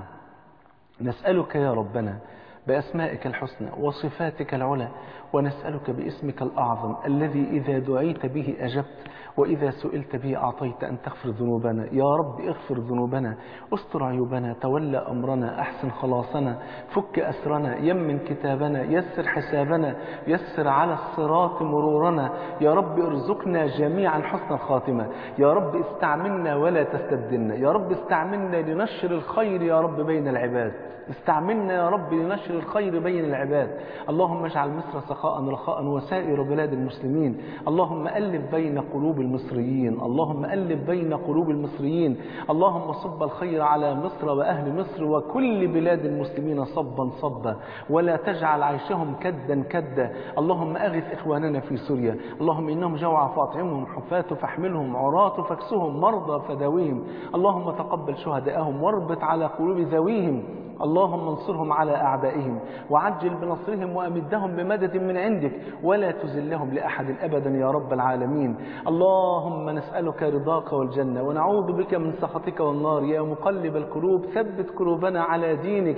Speaker 3: نسألك يا ربنا بأسمائك الحسنى وصفاتك العلى ونسألك باسمك الأعظم الذي إذا دعيت به أجبت وإذا سئلت به أعطيت أن تغفر ذنوبنا يا رب اغفر ذنوبنا استر عيوبنا تولى أمرنا أحسن خلاصنا فك أسرنا يمن كتابنا يسر حسابنا يسر على الصراط مرورنا يا رب ارزقنا جميعا حسن الخاتمة يا رب استعملنا ولا تستبدلنا يا رب استعملنا لنشر الخير يا رب بين العباد استعملنا يا رب لنشر الخير بين العباد اللهم اجعل مصر سخاء رخاء وسائر بلاد المسلمين اللهم ألف بين قلوب المصريين اللهم ألف بين قلوب المصريين اللهم صب الخير على مصر وأهل مصر وكل بلاد المسلمين صبا صبا ولا تجعل عيشهم كدا كدا اللهم أغث إخواننا في سوريا اللهم إنهم جوع فاطعمهم حفاة فاحملهم عراة فاكسهم مرضى فداويهم اللهم تقبل شهداءهم واربط على قلوب ذويهم اللهم انصرهم على أعدائهم وعجل بنصرهم وأمدهم بمدد من عندك ولا تزلهم لأحد أبدا يا رب العالمين اللهم نسألك رضاك والجنة ونعوذ بك من سخطك والنار يا مقلب القلوب ثبت قلوبنا على دينك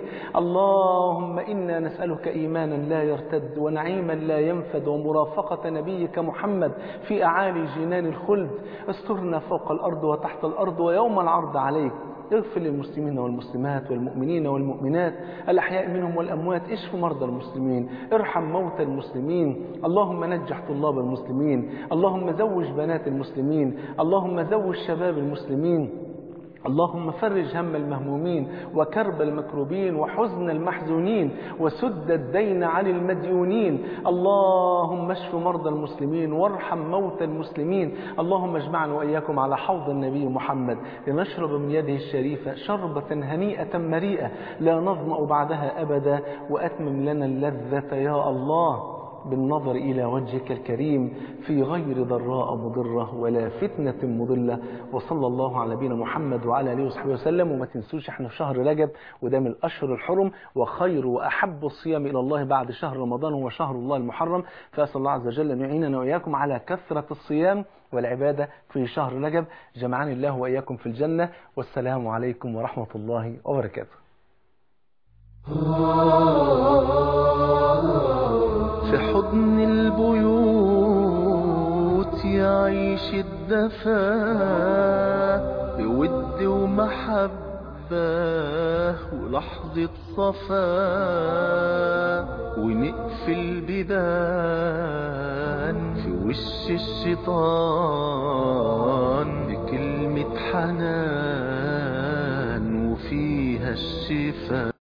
Speaker 3: اللهم إنا نسألك إيمانا لا يرتد ونعيما لا ينفد ومرافقة نبيك محمد في أعالي جنان الخلد استرنا فوق الأرض وتحت الأرض ويوم العرض عليك اغفر للمسلمين والمسلمات والمؤمنين والمؤمنات الأحياء منهم والأموات اشف مرضى المسلمين ارحم موتى المسلمين اللهم نجح طلاب المسلمين اللهم زوج بنات المسلمين اللهم زوج شباب المسلمين اللهم فرج هم المهمومين وكرب المكروبين وحزن المحزونين وسد الدين عن المديونين اللهم اشف مرضى المسلمين وارحم موتى المسلمين اللهم اجمعنا وإياكم على حوض النبي محمد لنشرب من يده الشريفة شربة هنيئة مريئة لا نظمأ بعدها أبدا وأتمم لنا اللذة يا الله بالنظر إلى وجهك الكريم في غير ضراء مضرة ولا فتنة مضلة وصلى الله على نبينا محمد وعلى آله وصحبه وسلم وما تنسوش احنا في شهر رجب وده من الأشهر الحرم وخير وأحب الصيام إلى الله بعد شهر رمضان هو شهر الله المحرم فأسأل الله عز وجل أن يعيننا وإياكم على كثرة الصيام والعبادة في شهر رجب جمعني الله وإياكم في الجنة والسلام عليكم ورحمة الله وبركاته
Speaker 4: في حضن البيوت يعيش الدفا بود ومحبة ولحظة صفا ونقفل بيبان في وش الشيطان بكلمة حنان وفيها الشفاء